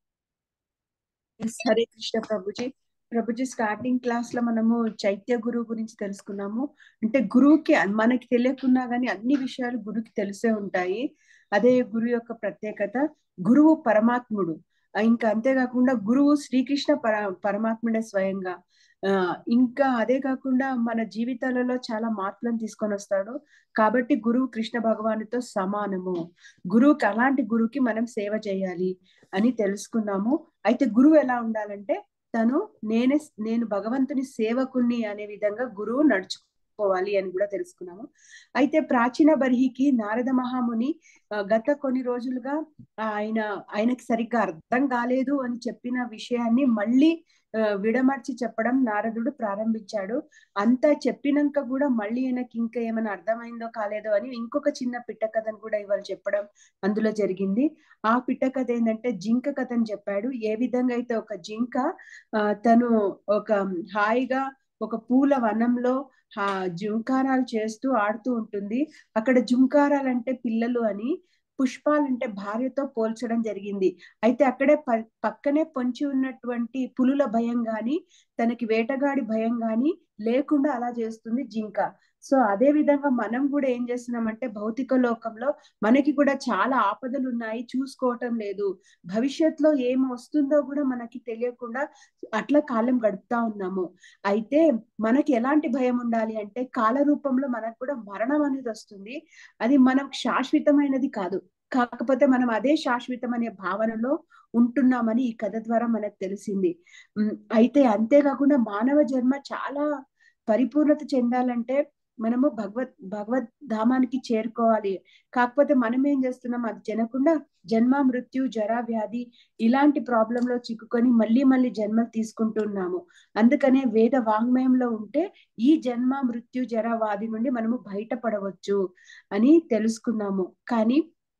హరే కృష్ణ ప్రభుజీ ప్రభుజీ స్టార్టింగ్ క్లాస్ లో మనము చైత్య గురువు గురించి తెలుసుకున్నాము అంటే గురువుకి మనకి తెలియకున్నా గానీ అన్ని విషయాలు గురువుకి తెలిసే ఉంటాయి అదే గురువు యొక్క ప్రత్యేకత గురువు పరమాత్ముడు ఇంకా అంతేకాకుండా గురువు శ్రీకృష్ణ పర పరమాత్ముడే స్వయంగా ఆ ఇంకా అదే కాకుండా మన జీవితాలలో చాలా మార్పులను తీసుకొని వస్తాడు కాబట్టి గురువు కృష్ణ భగవానుతో సమానము గురువుకి అలాంటి గురువుకి మనం సేవ చేయాలి అని తెలుసుకున్నాము అయితే గురువు ఎలా ఉండాలంటే తను నేనే నేను భగవంతుని సేవకుణ్ణి అనే విధంగా గురువు నడుచుకోవాలి అని కూడా తెలుసుకున్నాము అయితే ప్రాచీన బర్హికి నారద మహాముని గత కొన్ని రోజులుగా ఆయన ఆయనకి సరిగ్గా అర్థం కాలేదు అని చెప్పిన విషయాన్ని మళ్ళీ విడమర్చి చెప్పడం నారదుడు ప్రారంభించాడు అంతా చెప్పినాక కూడా మళ్ళీ ఆయనకి ఇంకా ఏమైనా అర్థమైందో కాలేదో అని ఇంకొక చిన్న పిట్ట కథను కూడా ఇవాళ చెప్పడం అందులో జరిగింది ఆ పిట్ట కథ ఏంటంటే జింక కథని చెప్పాడు ఏ విధంగా అయితే ఒక జింక తను ఒక హాయిగా ఒక పూల వనంలో జుంకారాలు చేస్తూ ఆడుతూ ఉంటుంది అక్కడ జుంకారాలంటే పిల్లలు అని పుష్పాలంటే భార్యతో పోల్చడం జరిగింది అయితే అక్కడే పక్కనే పొంచి ఉన్నటువంటి పులుల భయం గాని తనకి వేటగాడి భయం గాని లేకుండా అలా చేస్తుంది జింక సో అదే విధంగా మనం కూడా ఏం చేస్తున్నామంటే భౌతిక లోకంలో మనకి కూడా చాలా ఆపదలు ఉన్నాయి చూసుకోవటం లేదు భవిష్యత్తులో ఏం వస్తుందో కూడా మనకి తెలియకుండా అట్లా కాలం గడుపుతా ఉన్నాము అయితే మనకి ఎలాంటి భయం ఉండాలి అంటే కాల రూపంలో మనకు కూడా మరణం అనేది వస్తుంది అది మనం శాశ్వతమైనది కాదు కాకపోతే మనం అదే శాశ్వతం అనే భావనలో ఉంటున్నామని ఈ కథ ద్వారా మనకు తెలిసింది అయితే అంతేకాకుండా మానవ జన్మ చాలా పరిపూర్ణత చెందాలంటే మనము భగవత్ భగవద్ ధామానికి చేరుకోవాలి కాకపోతే మనం ఏం చేస్తున్నాం అది జనకుండా జన్మ మృత్యు జరా వ్యాధి ఇలాంటి ప్రాబ్లం లో చిక్కుకొని మళ్ళీ మళ్ళీ జన్మలు తీసుకుంటున్నాము అందుకనే వేద వాంగ్మయంలో ఉంటే ఈ జన్మ మృత్యు జర వ్యాధి నుండి మనము బయటపడవచ్చు అని తెలుసుకున్నాము కానీ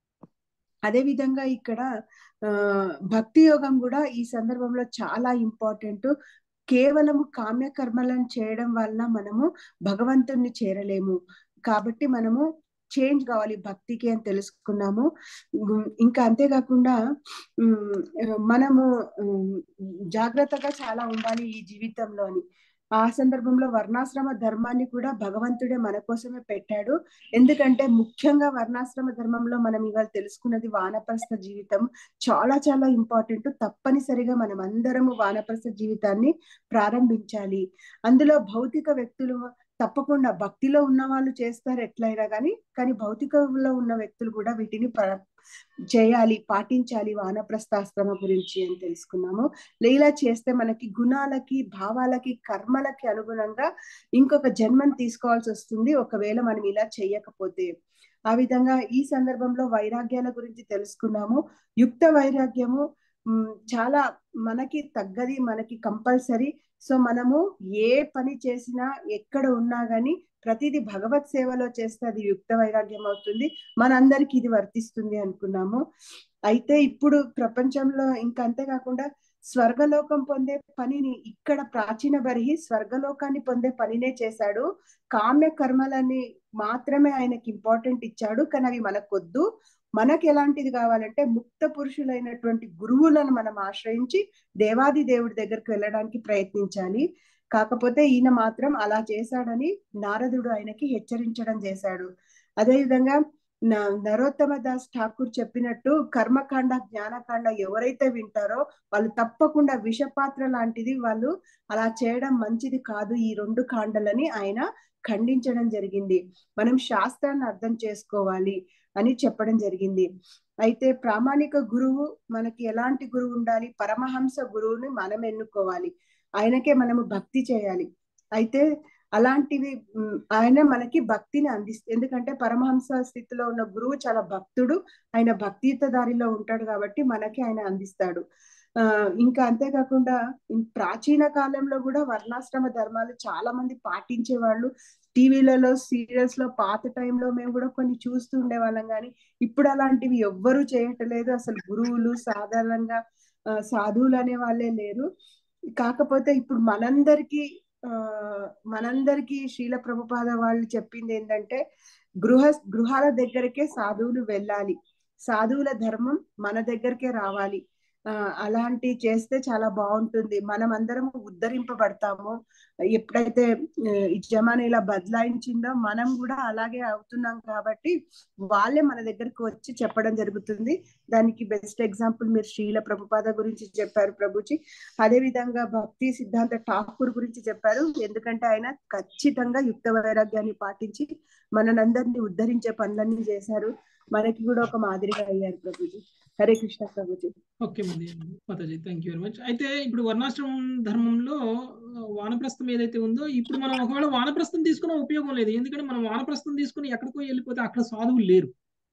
అదే విధంగా ఇక్కడ ఆ భక్తి యోగం కూడా ఈ సందర్భంలో చాలా ఇంపార్టెంట్ కేవలము కామ్య కర్మలను చేయడం వల్ల మనము భగవంతుణ్ణి చేరలేము కాబట్టి మనము చేంజ్ కావాలి భక్తికి అని తెలుసుకున్నాము ఉమ్, ఇంకా అంతేకాకుండా ఉమ్, మనము ఉమ్, జాగ్రత్తగా చాలా ఉండాలి ఈ జీవితంలో అని ఆ సందర్భంలో వర్ణాశ్రమ ధర్మాన్ని కూడా భగవంతుడే మన కోసమే పెట్టాడు ఎందుకంటే ముఖ్యంగా వర్ణాశ్రమ ధర్మంలో మనం ఇవాళ తెలుసుకున్నది వానప్రస్థ జీవితం చాలా చాలా ఇంపార్టెంట్ తప్పనిసరిగా మనం అందరము వానప్రస్థ జీవితాన్ని ప్రారంభించాలి అందులో భౌతిక వ్యక్తులు తప్పకుండా భక్తిలో ఉన్న వాళ్ళు చేస్తారు ఎట్లయినా కానీ కానీ భౌతికంలో ఉన్న వ్యక్తులు కూడా వీటిని ప్ర- చేయాలి పాటించాలి వానప్రస్థాశ్రమ గురించి అని తెలుసుకున్నాము ఇలా చేస్తే మనకి గుణాలకి భావాలకి కర్మలకి అనుగుణంగా ఇంకొక జన్మను తీసుకోవాల్సి వస్తుంది ఒకవేళ మనం ఇలా చేయకపోతే ఆ విధంగా ఈ సందర్భంలో వైరాగ్యాల గురించి తెలుసుకున్నాము యుక్త వైరాగ్యము ఉమ్, చాలా మనకి తగ్గది మనకి కంపల్సరీ సో మనము ఏ పని చేసినా ఎక్కడ ఉన్నా గానీ ప్రతిదీ భగవత్ సేవలో చేస్తే అది యుక్త వైరాగ్యం అవుతుంది మనందరికి ఇది వర్తిస్తుంది అనుకున్నాము అయితే ఇప్పుడు ప్రపంచంలో ఇంకా అంతేకాకుండా స్వర్గలోకం పొందే పనిని ఇక్కడ ప్రాచీన బరిహి స్వర్గలోకాన్ని పొందే పనినే చేశాడు కామ్య కర్మలని మాత్రమే ఆయనకి ఇంపార్టెంట్ ఇచ్చాడు కానీ అవి మనకొద్దు మనకి ఎలాంటిది కావాలంటే ముక్త పురుషులైనటువంటి గురువులను మనం ఆశ్రయించి దేవాది దేవుడి దగ్గరికి వెళ్ళడానికి ప్రయత్నించాలి కాకపోతే ఈయన మాత్రం అలా చేశాడని నారదుడు ఆయనకి హెచ్చరించడం చేశాడు అదేవిధంగా న- నరోత్తమ దాస్ ఠాకూర్ చెప్పినట్టు కర్మకాండ జ్ఞానకాండ ఎవరైతే వింటారో వాళ్ళు తప్పకుండా విషపాత్ర లాంటిది వాళ్ళు అలా చేయడం మంచిది కాదు ఈ రెండు కాండలని ఆయన ఖండించడం జరిగింది మనం శాస్త్రాన్ని అర్థం చేసుకోవాలి అని చెప్పడం జరిగింది అయితే ప్రామాణిక గురువు మనకి ఎలాంటి గురువు ఉండాలి పరమహంస గురువుని మనం ఎన్నుకోవాలి ఆయనకే మనము భక్తి చేయాలి అయితే అలాంటివి ఉమ్, ఆయన మనకి భక్తిని అందిస్తుంది ఎందుకంటే పరమహంస స్థితిలో ఉన్న గురువు చాలా భక్తుడు ఆయన భక్తియుత దారిలో ఉంటాడు కాబట్టి మనకి ఆయన అందిస్తాడు ఆ ఇంకా అంతేకాకుండా ఇన్ ప్రాచీన కాలంలో కూడా వర్ణాశ్రమ ధర్మాలు చాలా మంది పాటించే వాళ్ళు టీవీలలో సీరియల్స్ లో పాత టైంలో మేము కూడా కొన్ని చూస్తూ ఉండేవాళ్ళం కానీ ఇప్పుడు అలాంటివి ఎవ్వరూ చేయట్లేదు అసలు గురువులు సాధారణంగా ఆ, సాధువులు అనే వాళ్ళే లేరు కాకపోతే ఇప్పుడు మనందరికీ ఆ మనందరికీ శీల ప్రభుపాద వాళ్ళు చెప్పింది ఏంటంటే గృహ గృహాల దగ్గరకే సాధువులు వెళ్ళాలి సాధువుల ధర్మం మన దగ్గరకే రావాలి ఆ అలాంటి చేస్తే చాలా బాగుంటుంది మనం అందరం ఉద్ధరింపబడతాము ఎప్పుడైతే ఆ, ఈ జమానా ఇలా బదలాయించిందో మనం కూడా అలాగే అవుతున్నాం కాబట్టి వాళ్ళే మన దగ్గరకు వచ్చి చెప్పడం జరుగుతుంది దానికి బెస్ట్ ఎగ్జాంపుల్ మీరు శ్రీల ప్రభుపాద గురించి చెప్పారు ప్రభుజీ అదే విధంగా భక్తి సిద్ధాంత ఠాకూర్ గురించి చెప్పారు ఎందుకంటే ఆయన ఖచ్చితంగా యుక్త వైరాగ్యాన్ని పాటించి మనందరినీ ఉద్ధరించే పనులన్నీ చేశారు మనకి కూడా ఒక మాదిరిగా అయ్యారు ప్రభుజీ హరే కృష్ణ ప్రభుజీ ఓకే మది మాతాజీ థ్యాంక్ యూ వెరీ మచ్ అయితే ఇప్పుడు వర్ణాశ్రమం ధర్మంలో ఆ, వానప్రస్థం ఏదైతే ఉందో ఇప్పుడు మనం ఒకవేళ వానప్రస్థం తీసుకున్న ఉపయోగం లేదు ఎందుకంటే మనం వానప్రస్థం తీసుకుని ఎక్కడికో వెళ్ళిపోతే అక్కడ సాధువులు లేరు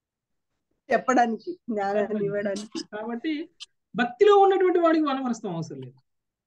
చెప్పడానికి జ్ఞానాన్ని ఇవ్వడానికి కాబట్టి భక్తిలో ఉన్నటువంటి వాడికి వానప్రస్థం అవసరం లేదు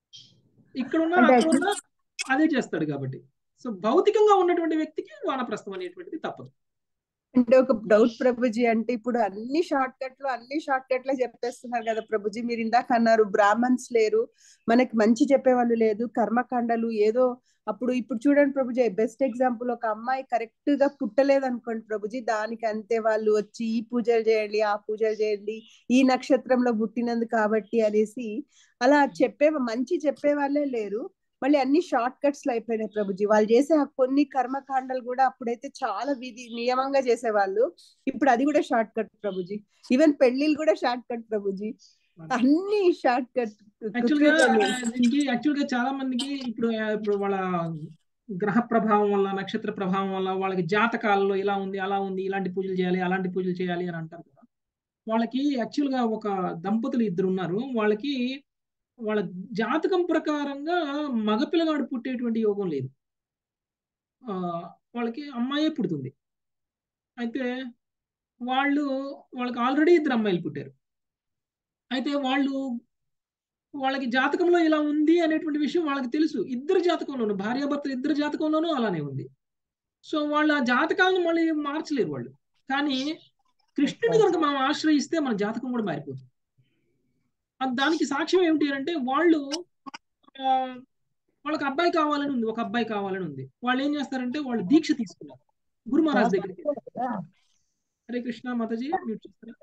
ఇక్కడ ఉన్న అంటే అక్కడ ఉన్న అదే చేస్తాడు కాబట్టి సో భౌతికంగా ఉన్నటువంటి వ్యక్తికి వానప్రస్థం అనేటువంటిది తప్పదు అంటే ఒక డౌట్ ప్రభుజీ అంటే ఇప్పుడు అన్ని షార్ట్ కట్లు అన్ని షార్ట్ కట్లే చెప్పేస్తున్నారు కదా ప్రభుజీ మీరు ఇందాక అన్నారు బ్రాహ్మణ్స్ లేరు మనకి మంచి చెప్పేవాళ్ళు లేదు కర్మకాండలు ఏదో అప్పుడు ఇప్పుడు చూడండి ప్రభుజీ బెస్ట్ ఎగ్జాంపుల్ ఒక అమ్మాయి కరెక్ట్ గా పుట్టలేదు అనుకోండి ప్రభుజీ దానికి అంతే వాళ్ళు వచ్చి ఈ పూజలు చేయండి ఆ పూజలు చేయండి ఈ నక్షత్రంలో పుట్టినందు కాబట్టి అనేసి అలా చెప్పే మంచి చెప్పే వాళ్ళే లేరు మళ్ళీ అన్ని షార్ట్ కట్స్ లో అయిపోయినాయి ప్రభుజీ వాళ్ళు చేసే ఆ కొన్ని కర్మకాండలు కూడా అప్పుడైతే చాలా విధి నియమంగా చేసేవాళ్ళు ఇప్పుడు అది కూడా షార్ట్ కట్ ప్రభుజీ ఈవెన్ పెళ్లిళ్ళు కూడా షార్ట్ కట్ ప్రభుజీ అన్ని షార్ట్ కట్ యాక్చువల్ గా ఆ, దీనికి యాక్చువల్ గా చాలా మందికి ఇప్పుడు ఆ, ఇప్పుడు వాళ్ళ గ్రహ ప్రభావం వల్ల నక్షత్ర ప్రభావం వల్ల వాళ్ళకి జాతకాలలో ఇలా ఉంది అలా ఉంది ఇలాంటి పూజలు చేయాలి అలాంటి పూజలు చేయాలి అని అంటారు కదా వాళ్ళకి యాక్చువల్ గా ఒక దంపతులు ఇద్దరు ఉన్నారు వాళ్ళకి వాళ్ళ జాతకం ప్రకారంగా మగపిల్లగాడు పుట్టేటువంటి యోగం లేదు ఆ, వాళ్ళకి అమ్మాయే పుడుతుంది అయితే వాళ్ళు వాళ్ళకి ఆల్రెడీ ఇద్దరు అమ్మాయిలు పుట్టారు అయితే వాళ్ళు వాళ్ళకి జాతకంలో ఇలా ఉంది అనేటువంటి విషయం వాళ్ళకి తెలుసు ఇద్దరు జాతకంలోనూ భార్యాభర్తలు ఇద్దరు జాతకంలోనూ అలానే ఉంది సో వాళ్ళు ఆ జాతకాలను మళ్ళీ మార్చలేరు వాళ్ళు కానీ కృష్ణుని కనుక మనం ఆశ్రయిస్తే మన జాతకం కూడా మారిపోతుంది అది దానికి సాక్ష్యం ఏమిటి అంటే వాళ్ళు ఆ, వాళ్ళకి అబ్బాయి కావాలని ఉంది ఒక అబ్బాయి కావాలని ఉంది వాళ్ళు ఏం చేస్తారంటే వాళ్ళు దీక్ష తీసుకున్నారు గురు మహారాజ్ దగ్గరికి హరే కృష్ణ మాతాజీ మ్యూట్ చేస్తారా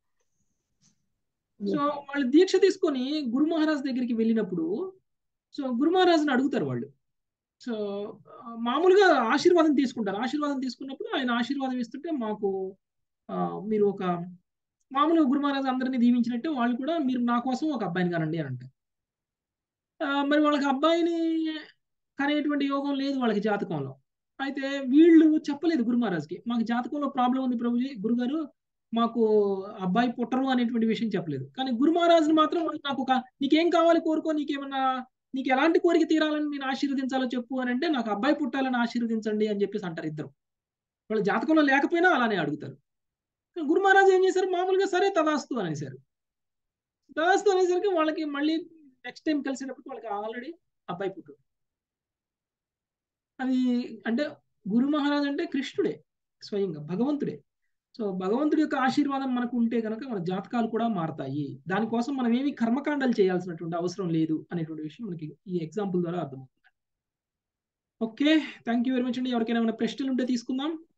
సో వాళ్ళు దీక్ష తీసుకొని గురు మహారాజ్ దగ్గరికి వెళ్ళినప్పుడు సో గురు మహారాజుని అడుగుతారు వాళ్ళు సో ఆ, మామూలుగా ఆశీర్వాదం తీసుకుంటారు ఆశీర్వాదం తీసుకున్నప్పుడు ఆయన ఆశీర్వాదం ఇస్తుంటే మాకు ఆ, మీరు ఒక మామూలుగా గురు మహారాజు అందరినీ దీవించినట్టే వాళ్ళు కూడా మీరు నా కోసం ఒక అబ్బాయిని కానండి అని అంటారు ఆ, మరి వాళ్ళకి అబ్బాయిని కనేటువంటి యోగం లేదు వాళ్ళకి జాతకంలో అయితే వీళ్ళు చెప్పలేదు గురు మహారాజ్కి మాకు జాతకంలో ప్రాబ్లం ఉంది ప్రభుజీ గురుగారు మాకు అబ్బాయి పుట్టరు అనేటువంటి విషయం చెప్పలేదు కానీ గురు మహారాజుని మాత్రం నాకు ఒక నీకేం కావాలి కోరుకో నీకేమన్నా నీకు ఎలాంటి కోరిక తీరాలని నేను ఆశీర్వదించాలో చెప్పు అని అంటే నాకు అబ్బాయి పుట్టాలని ఆశీర్వదించండి అని చెప్పేసి అంటారు ఇద్దరు వాళ్ళ జాతకంలో లేకపోయినా అలానే అడుగుతారు కానీ గురు మహారాజు ఏం చేశారు మామూలుగా సరే తదాస్తు అనేసారు తదాస్తు అనేసరికి వాళ్ళకి మళ్ళీ నెక్స్ట్ టైం కలిసేటప్పుడు వాళ్ళకి ఆల్రెడీ అబ్బాయి పుట్టాడు అది అంటే గురు మహారాజ్ అంటే కృష్ణుడే స్వయంగా భగవంతుడే సో భగవంతుడి యొక్క ఆశీర్వాదం మనకు ఉంటే కనుక మన జాతకాలు కూడా మారతాయి దానికోసం మనం ఏమి కర్మకాండాలు చేయాల్సినటువంటి అవసరం లేదు అనేటువంటి విషయం మనకి ఈ ఎగ్జాంపుల్ ద్వారా అర్థమవుతుంది okay thank you very much అండి ఎవరికైనా ఏమైనా ప్రశ్నలు ఉంటే తీసుకుందాం